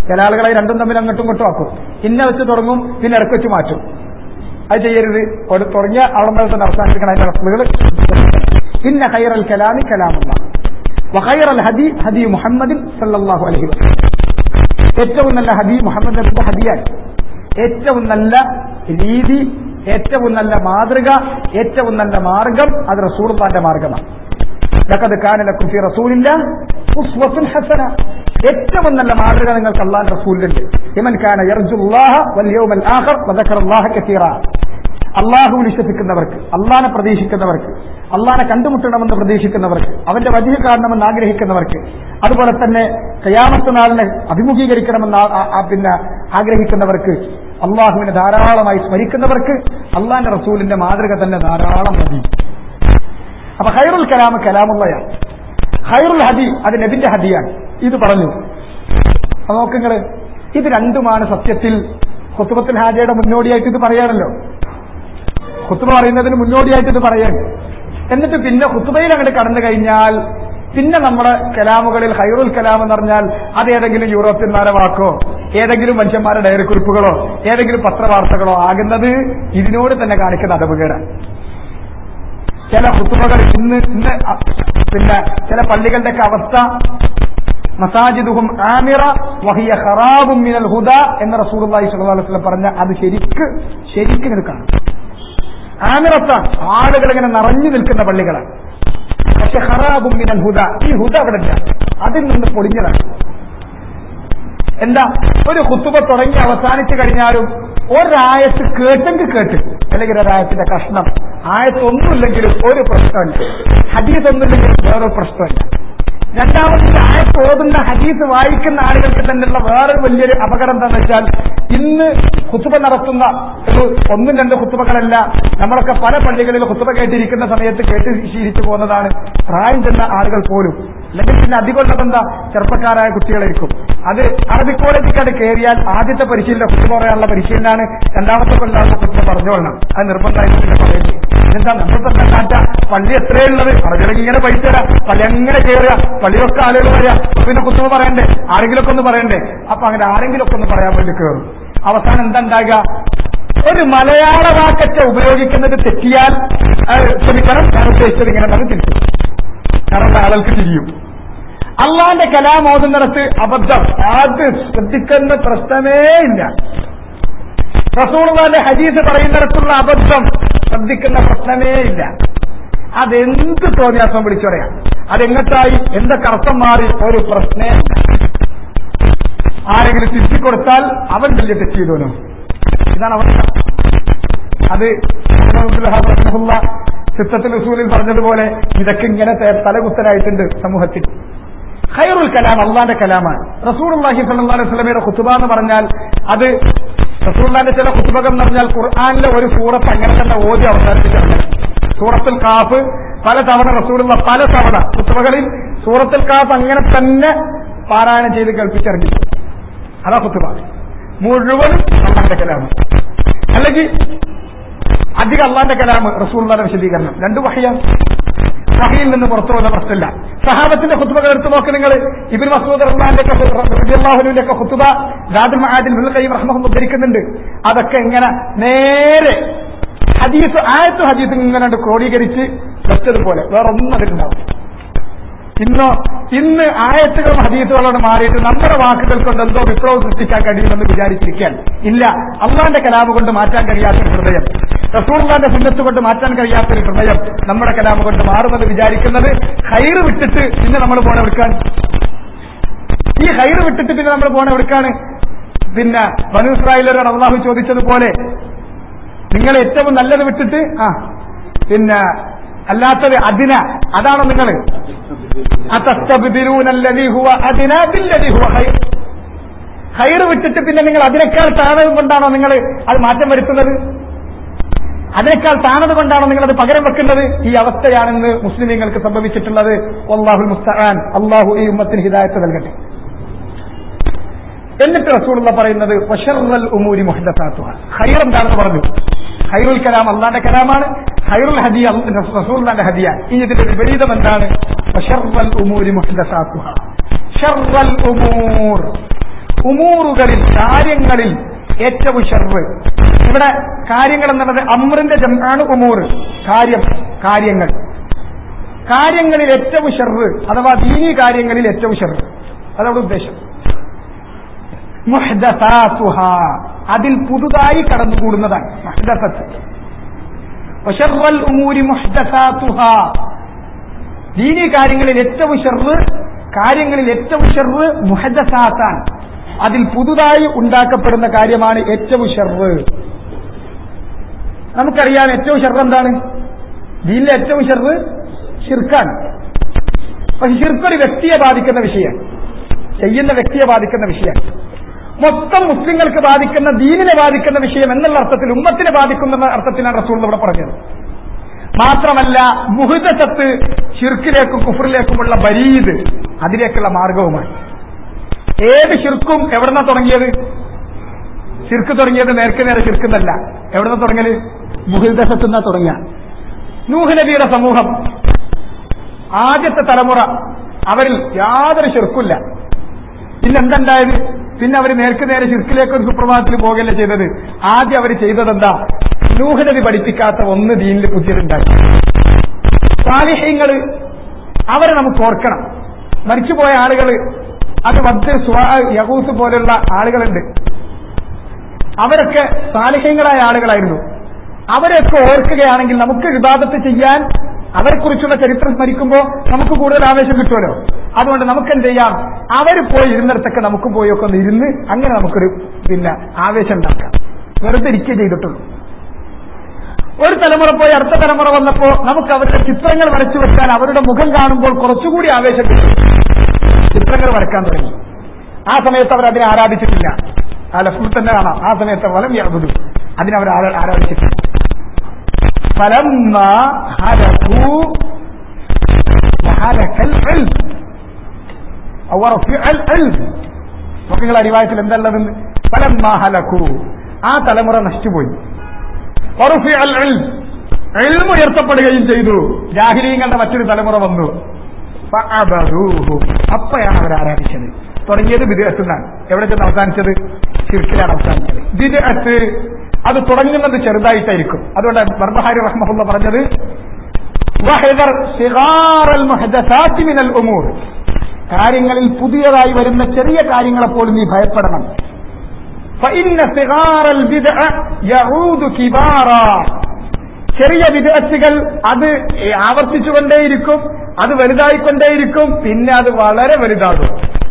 ചില ആളുകളെ രണ്ടും തമ്മിൽ അങ്ങോട്ടും ഇങ്ങോട്ടും ആക്കും ഇന്ന വെച്ച് തുടങ്ങും പിന്നെ ഇടയ്ക്ക് വെച്ച് മാറ്റും അത് ചെയ്യരുത് ഒരു തുടങ്ങിയ അവിടെ മുതൽ തന്നെ അവസാനിപ്പിക്കണം അതിന്റെ റഫ്ലുകൾ ഇന്ന ഹൈറൽ കലാമി കലാമുള്ള വഹൈറൽ ഹദി ഹദി മുഹമ്മദിൻ സല്ലല്ലാഹു അലൈഹി വസല്ലം ഏറ്റവും നല്ല ഹദി മുഹമ്മദ് നബിന്റെ ഹദിയാണ് ഏറ്റവും നല്ല രീതി ഏറ്റവും നല്ല മാതൃക ഏറ്റവും നല്ല മാർഗം അത് റസൂർത്താന്റെ മാർഗമാണ് ലഖദ് കാന ലക്കും ഫി റസൂലില്ല ഉസ്വത്തുൻ ഹസന ഏറ്റവും നല്ല മാതൃക നിങ്ങൾക്ക് അള്ളാഹ് റസൂലിലുണ്ട് ഇമൻ കാന യർജുല്ലാഹ വൽ യൗമൽ ആഖിർ വദക്കറല്ലാഹ കസീറ അള്ളാഹു വിശ്വസിക്കുന്നവർക്ക് അള്ളാനെ പ്രതീക്ഷിക്കുന്നവർക്ക് അള്ളാനെ കണ്ടുമുട്ടണമെന്ന് പ്രതീക്ഷിക്കുന്നവർക്ക് അവന്റെ വധിക കാണണമെന്ന് ആഗ്രഹിക്കുന്നവർക്ക് അതുപോലെ തന്നെ കയാമത്ത് നാളിനെ അഭിമുഖീകരിക്കണമെന്ന് ആ- ആ- ആ പിന്നെ ആഗ്രഹിക്കുന്നവർക്ക് അള്ളാഹുവിനെ ധാരാളമായി സ്മരിക്കുന്നവർക്ക് അള്ളാന്റെ റസൂലിന്റെ മാതൃക തന്നെ ധാരാളം മതി അപ്പൊ ഹൈറുൽ കലാമ് കലാമുള്ളയാണ് ഹൈറുൽ ഹദി അത് നബിന്റെ ഹദിയാണ് ഇത് പറഞ്ഞു അപ്പൊ നോക്കുങ്ങള് ഇത് രണ്ടുമാണ് സത്യത്തിൽ ഹുത്തുബത്തുൽ ഹാജയുടെ മുന്നോടിയായിട്ട് ഇത് പറയാനല്ലോ ഹുത്തുബ പറയുന്നതിന് മുന്നോടിയായിട്ട് ഇത് പറയാൻ എന്നിട്ട് പിന്നെ ഹുത്തുബയിൽ അങ്ങോട്ട് കടന്നു കഴിഞ്ഞാൽ പിന്നെ നമ്മുടെ കലാമുകളിൽ ഹൈറുൽ കലാം എന്ന് പറഞ്ഞാൽ അത് ഏതെങ്കിലും യൂറോപ്യന്മാരെ വാക്കോ ഏതെങ്കിലും മനുഷ്യന്മാരുടെ ഡയറി കുറിപ്പുകളോ ഏതെങ്കിലും പത്രവാർത്തകളോ ആകുന്നത് ഇതിനോട് തന്നെ കാണിക്കുന്ന അതവുകേടാണ് ചില ഹുത്തുബകൾ ഇന്ന് ഇന്ന് അ- പിന്നെ ചില പള്ളികളുടെയൊക്കെ അവസ്ഥ മസാജിദുഹും ആമിറ വഹിയ ഖറാബും മിനൽ ഹുദ എന്ന റസൂലുള്ളാഹി സ്വല്ലല്ലാഹു അലൈഹി വസല്ലം പറഞ്ഞ അത് ശരിക്ക് ശരിക്ക് നിൽക്കണം ആമിറത്താണ് ആളുകൾ ഇങ്ങനെ നിറഞ്ഞു നിൽക്കുന്ന പള്ളികളാണ് പക്ഷെ ഖറാബും മിനൽ ഹുദ ഈ ഹുദ അവിടെ ഇല്ല അതിൽ നിന്ന് പൊളിഞ്ഞതാണ് എന്താ ഒരു കുത്തുബ തുടങ്ങി അവസാനിച്ചു കഴിഞ്ഞാലും ഒരായത്ത് കേട്ടെങ്കിൽ കേട്ട് അല്ലെങ്കിൽ ഒരായത്തിന്റെ കഷ്ണം ആയത്തൊന്നുമില്ലെങ്കിലും ഒരു പ്രശ്നമില്ല ഹദീസ് ഒന്നുമില്ലെങ്കിലും വേറൊരു പ്രശ്നമില്ല രണ്ടാമത്തെ ആയത്ത് ഓതുന്ന ഹദീസ് വായിക്കുന്ന ആളുകൾക്ക് തന്നെയുള്ള വേറൊരു വലിയൊരു അപകടം എന്താണെന്ന് വെച്ചാൽ ഇന്ന് കുത്തുബ നടത്തുന്ന ഒരു ഒന്നും രണ്ട് കുത്തുബകളല്ല നമ്മളൊക്കെ പല പള്ളികളിൽ കുത്തുബ കേട്ടിരിക്കുന്ന സമയത്ത് കേട്ട് ശീലിച്ചു പോകുന്നതാണ് പ്രായം ചെന്ന ആളുകൾ പോലും അല്ലെങ്കിൽ പിന്നെ അധികമുള്ളത് എന്താ ചെറുപ്പക്കാരായ കുട്ടികളായിരിക്കും അത് അറബി കോളേജിൽ കയറിയാൽ ആദ്യത്തെ പരിശീലനം കുത്തുബ പറയാനുള്ള പരിശീലനമാണ് രണ്ടാമത്തെ കൊല്ലാത്ത കുത്തുബ പറഞ്ഞോളണം അത് നിർബന്ധമായിട്ട് പിന്നെ പറയുന്നത് എന്താ നമ്മൾക്കൊക്കെ കാറ്റ പള്ളി എത്രയുള്ളത് അറബികളൊക്കെ ഇങ്ങനെ പൈസ തരാം പള്ളി എങ്ങനെ കയറുക പള്ളിയിലൊക്കെ ആളുകൾ വരിക പിന്നെ കുത്തുബ പറയണ്ടേ ആരെങ്കിലുമൊക്കെ ഒന്ന് പറയണ്ടേ അപ്പൊ അങ്ങനെ ആരെങ്കിലുമൊക്കെ ഒന്ന് പറയാൻ വേണ്ടി കയറും അവസാനം എന്താ ഉണ്ടാകുക ഒരു മലയാള വാക്കറ്റ ഉപയോഗിക്കുന്നത് തെറ്റിയാൽ അത് ക്ഷമിക്കണം ഞാൻ ഉദ്ദേശിച്ചത് ഇങ്ങനെ തന്നെ തിരിച്ചു കാരണം ആളുകൾക്ക് തിരിയും അള്ളാന്റെ കലാം ഓതുന്നിടത്ത് അബദ്ധം അത് ശ്രദ്ധിക്കുന്ന പ്രശ്നമേ ഇല്ല റസൂർവാന്റെ ഹദീസ് പറയുന്നിടത്തുള്ള അബദ്ധം ശ്രദ്ധിക്കുന്ന പ്രശ്നമേ ഇല്ല അതെന്ത് തോന്നിയാസം വിളിച്ചു പറയാം അതെങ്ങട്ടായി എന്തൊക്കെ അർത്ഥം മാറി ഒരു പ്രശ്നേ ഇല്ല. ആരെങ്കിലും തിരിച്ചു കൊടുത്താൽ അവൻ വലിയ തെറ്റ് ചെയ്തോനും ഇതാണ് അവസ്ഥ അത് റഹ്മത്തുള്ള ചിത്രത്തിൽ റസൂലിൽ പറഞ്ഞതുപോലെ ഇതൊക്കെ ഇങ്ങനെ തെ- തലകുത്തലായിട്ടുണ്ട് സമൂഹത്തിൽ ഖൈറുൽ കലാം അള്ളാന്റെ കലാമാണ് റസൂലുള്ളാഹി സ്വല്ലല്ലാഹു അലൈഹി വസല്ലമയുടെ ഖുതുബ എന്ന് പറഞ്ഞാൽ അത് റസൂലുള്ളാഹിന്റെ ചില ഖുതുബകൾ എന്ന് പറഞ്ഞാൽ ഖുർആനിലെ ഒരു സൂറത്ത് അങ്ങനെ തന്നെ ഓതി അവസാനിപ്പിച്ചിട്ടുണ്ട് സൂറത്തുൽ കാഫ് പല തവണ റസൂലുള്ള പല തവണ ഖുതുബകളിൽ സൂറത്തുൽ കാഫ് അങ്ങനെ തന്നെ പാരായണം ചെയ്ത് കേൾപ്പിച്ചിറങ്ങി അതാ ഖുതുബ മുഴുവനും അള്ളാന്റെ കലാമ് അല്ലെങ്കിൽ അധികം അള്ളാന്റെ കലാമ് റസൂലുള്ളാഹിന്റെ വിശദീകരണം രണ്ടു വഹയാണ് വഹയിൽ നിന്ന് പുറത്തു പോകുന്ന പ്രശ്നമില്ല സഹാബത്തിന്റെ ഖുത്തുബകൾ എടുത്തു നോക്ക് നിങ്ങൾ ഇബിൻ മസൂദ് റഹ്മാന്റെ റബിഅള്ളാഹുവിന്റെ ഒക്കെ ഖുത്തുബ ദാദുൽ മഹാദിൽ ബിൽ ഖയ്യിം റഹ്മഹു ഉദ്ധരിക്കുന്നുണ്ട് അതൊക്കെ ഇങ്ങനെ നേരെ ഹദീസ് ആയത്ത് ഹദീസ് ഇങ്ങനെ അങ്ങട് ക്രോഡീകരിച്ച് വെച്ചതുപോലെ വേറെ ഒന്നും അതിലുണ്ടാവും ഇന്നോ ഇന്ന് ആയത്തുകളും ഹദീസുകളോട് മാറിയിട്ട് നമ്മുടെ വാക്കുകൾ കൊണ്ട് എന്തോ വിപ്ലവം സൃഷ്ടിക്കാൻ കഴിയുമെന്ന് വിചാരിച്ചിരിക്കാൻ ഇല്ല അള്ളാന്റെ കലാമ് കൊണ്ട് മാറ്റാൻ കഴിയാത്തൊരു ഹൃദയം റസൂർലാന്റെ സുന്നത്ത് കൊണ്ട് മാറ്റാൻ കഴിയാത്തൊരു ഹൃദയം നമ്മുടെ കലാമ് കൊണ്ട് മാറുമെന്ന് വിചാരിക്കുന്നത് ഹൈറ് വിട്ടിട്ട് പിന്നെ നമ്മൾ പോണ എടുക്കാൻ ഈ ഹൈറ് വിട്ടിട്ട് പിന്നെ നമ്മൾ പോണ എടുക്കാണ് പിന്നെ ബനു ഇസ്രായേലരോട് അള്ളാഹു ചോദിച്ചതുപോലെ നിങ്ങൾ ഏറ്റവും നല്ലത് വിട്ടിട്ട് ആ പിന്നെ അല്ലാത്തത് അതിന അതാണോ നിങ്ങൾ ഹൈറ് വിട്ടിട്ട് പിന്നെ നിങ്ങൾ അതിനേക്കാൾ താണത് കൊണ്ടാണോ നിങ്ങൾ അത് മാറ്റം വരുത്തുന്നത് അതിനേക്കാൾ താണത് കൊണ്ടാണോ നിങ്ങൾ അത് പകരം വെക്കുന്നത് ഈ അവസ്ഥയാണെന്ന് മുസ്ലിമീങ്ങൾക്ക് സംഭവിച്ചിട്ടുള്ളത് അള്ളാഹുൽ മുസ്തആൻ അള്ളാഹു ഈ ഉമ്മത്തിന് ഹിദായത്ത് നൽകട്ടെ എന്നിട്ട് റസൂലുള്ള പറയുന്നത് വഷറൽ ഉമൂരി മുഹദസാത്തുഹ ഖൈർ എന്താണെന്ന് പറഞ്ഞു ഖൈറുൽ കലാം അള്ളാന്റെ കലാമാണ് ഖൈറുൽ ഹദി റസൂലിന്റെ ഹദിയാണ് ഇനി ഇതിന്റെ വിപരീതം എന്താണ് വഷറൽ ഉമൂരി മുഹദസാത്തുഹ ഷറൽ ഉമൂർ ഉമൂറുകളിൽ കാര്യങ്ങളിൽ ഏറ്റവും ഷർവ് ഇവിടെ കാര്യങ്ങൾ എന്നുള്ളത് അമ്രിന്റെ ജമാണ് ഉമൂർ കാര്യം കാര്യങ്ങൾ കാര്യങ്ങളിൽ ഏറ്റവും ഷർവ് അഥവാ ദീനി കാര്യങ്ങളിൽ ഏറ്റവും ഷർവ് അതവിടെ ഉദ്ദേശം മുഹ്ദസാത്തുഹ അതിൽ പുതുതായി കടന്നുകൂടുന്നതാണ് മുഹ്ദസത്ത് വശർവൽ ഉമൂരി മുഹ്ദസാത്തുഹ ദീനി കാര്യങ്ങളിൽ ഏറ്റവും ഷർവ് കാര്യങ്ങളിൽ ഏറ്റവും ഷർവ് മുഹദസാത്താൻ അതിൽ പുതുതായി ഉണ്ടാക്കപ്പെടുന്ന കാര്യമാണ് ഏറ്റവും ഷർവ് നമുക്കറിയാം ഏറ്റവും ഷർവ് എന്താണ് ദീനിലെ ഏറ്റവും ഷർവ് ഷിർക്കാണ് പക്ഷെ ഷിർക്ക് ഒരു വ്യക്തിയെ ബാധിക്കുന്ന വിഷയമാണ് ചെയ്യുന്ന വ്യക്തിയെ ബാധിക്കുന്ന വിഷയമാണ് മൊത്തം മുസ്ലിങ്ങൾക്ക് ബാധിക്കുന്ന ദീനിനെ ബാധിക്കുന്ന വിഷയം എന്നുള്ള അർത്ഥത്തിൽ ഉമ്മത്തിനെ ബാധിക്കുന്ന അർത്ഥത്തിലാണ് റസൂൾ ഇവിടെ പറഞ്ഞത് മാത്രമല്ല മുഹുദത്ത് ഷിർക്കിലേക്കും കുഫറിലേക്കുമുള്ള ബരീദ് അതിലേക്കുള്ള മാർഗവുമാണ് ഏത് ഷിർക്കും എവിടെന്നാ തുടങ്ങിയത് ഷിർക്ക് തുടങ്ങിയത് നേർക്ക് നേരെ ഷിർക്കുന്നല്ല എവിടെന്നാ തുടങ്ങിയത് മുഹിദസത്ത് നിന്നാ തുടങ്ങിയ നൂഹ് നബിയുടെ സമൂഹം ആദ്യത്തെ തലമുറ അവരിൽ യാതൊരു ഷിർക്കില്ല പിന്നെ എന്തുണ്ടായത് പിന്നെ അവർ നേർക്ക് നേരെ ഷിർക്കിലേക്ക് ഒരു സുപ്രഭാതത്തിൽ പോകുകയല്ല ചെയ്തത് ആദ്യം അവർ ചെയ്തതെന്താ നൂഹ് നബി പഠിപ്പിക്കാത്ത ഒന്ന് ദീനിൽ പുതിയതുണ്ടാക്കി സാലിഹ്യങ്ങള് അവരെ നമുക്ക് ഓർക്കണം മരിച്ചുപോയ ആളുകൾ അത് വദ്ദ് സ്വാ യഹൂസ് പോലുള്ള ആളുകളുണ്ട് അവരൊക്കെ സാലിഹ്യങ്ങളായ ആളുകളായിരുന്നു അവരെയൊക്കെ ഓർക്കുകയാണെങ്കിൽ നമുക്ക് വിവാദത്ത് ചെയ്യാൻ അവരെക്കുറിച്ചുള്ള ചരിത്രം സ്മരിക്കുമ്പോൾ നമുക്ക് കൂടുതൽ ആവേശം കിട്ടുമല്ലോ അതുകൊണ്ട് നമുക്ക് എന്ത് ചെയ്യാം അവർ പോയി ഇരുന്നിടത്തൊക്കെ നമുക്ക് പോയൊക്കെ ഒന്ന് ഇരുന്ന് അങ്ങനെ നമുക്കൊരു പിന്നെ ആവേശം ഉണ്ടാക്കാം വെറുതെ ഇരിക്കുക ചെയ്തിട്ടുള്ളൂ ഒരു തലമുറ പോയി അടുത്ത തലമുറ വന്നപ്പോ നമുക്ക് അവരുടെ ചിത്രങ്ങൾ വരച്ചു വെക്കാൻ അവരുടെ മുഖം കാണുമ്പോൾ കുറച്ചുകൂടി ആവേശം കിട്ടും ചിത്രങ്ങൾ വരക്കാൻ തുടങ്ങി ആ സമയത്ത് അവർ അതിനെ ആരാധിച്ചിട്ടില്ല ആ ലഫ്റ്റിൽ തന്നെ കാണാം ആ സമയത്ത് വലം യാതൊരു അതിനവർ ആരാധിച്ചിട്ടില്ല ഫലം നോക്കിങ്ങൾ അരിവായത്തിൽ എന്തല്ലതെന്ന് ഫലം ഹലക്കു ആ തലമുറ നശിച്ചുപോയി എൽമ ഉയർത്തപ്പെടുകയും ചെയ്തു ജാഹിലീങ്ങളുടെ മറ്റൊരു തലമുറ വന്നു അപ്പയാണ് അവർ ആരാധിച്ചത് തുടങ്ങിയത് വിദേഹത്തുനിന്നാണ് എവിടെ ചെന്ന് അവസാനിച്ചത് ശിർക്കിലാണ് അവസാനിച്ചത് വിദേഹത്ത് അത് തുടങ്ങുന്നത് ചെറുതായിട്ടായിരിക്കും അതുകൊണ്ട് ബർബഹാരി റഹ്മുള്ള പറഞ്ഞത് കാര്യങ്ങളിൽ പുതിയതായി വരുന്ന ചെറിയ കാര്യങ്ങളെ പോലും നീ ഭയപ്പെടണം ചെറിയ വിദേശികൾ അത് ആവർത്തിച്ചുകൊണ്ടേയിരിക്കും അത് വലുതായിക്കൊണ്ടേയിരിക്കും പിന്നെ അത് വളരെ വലുതാകും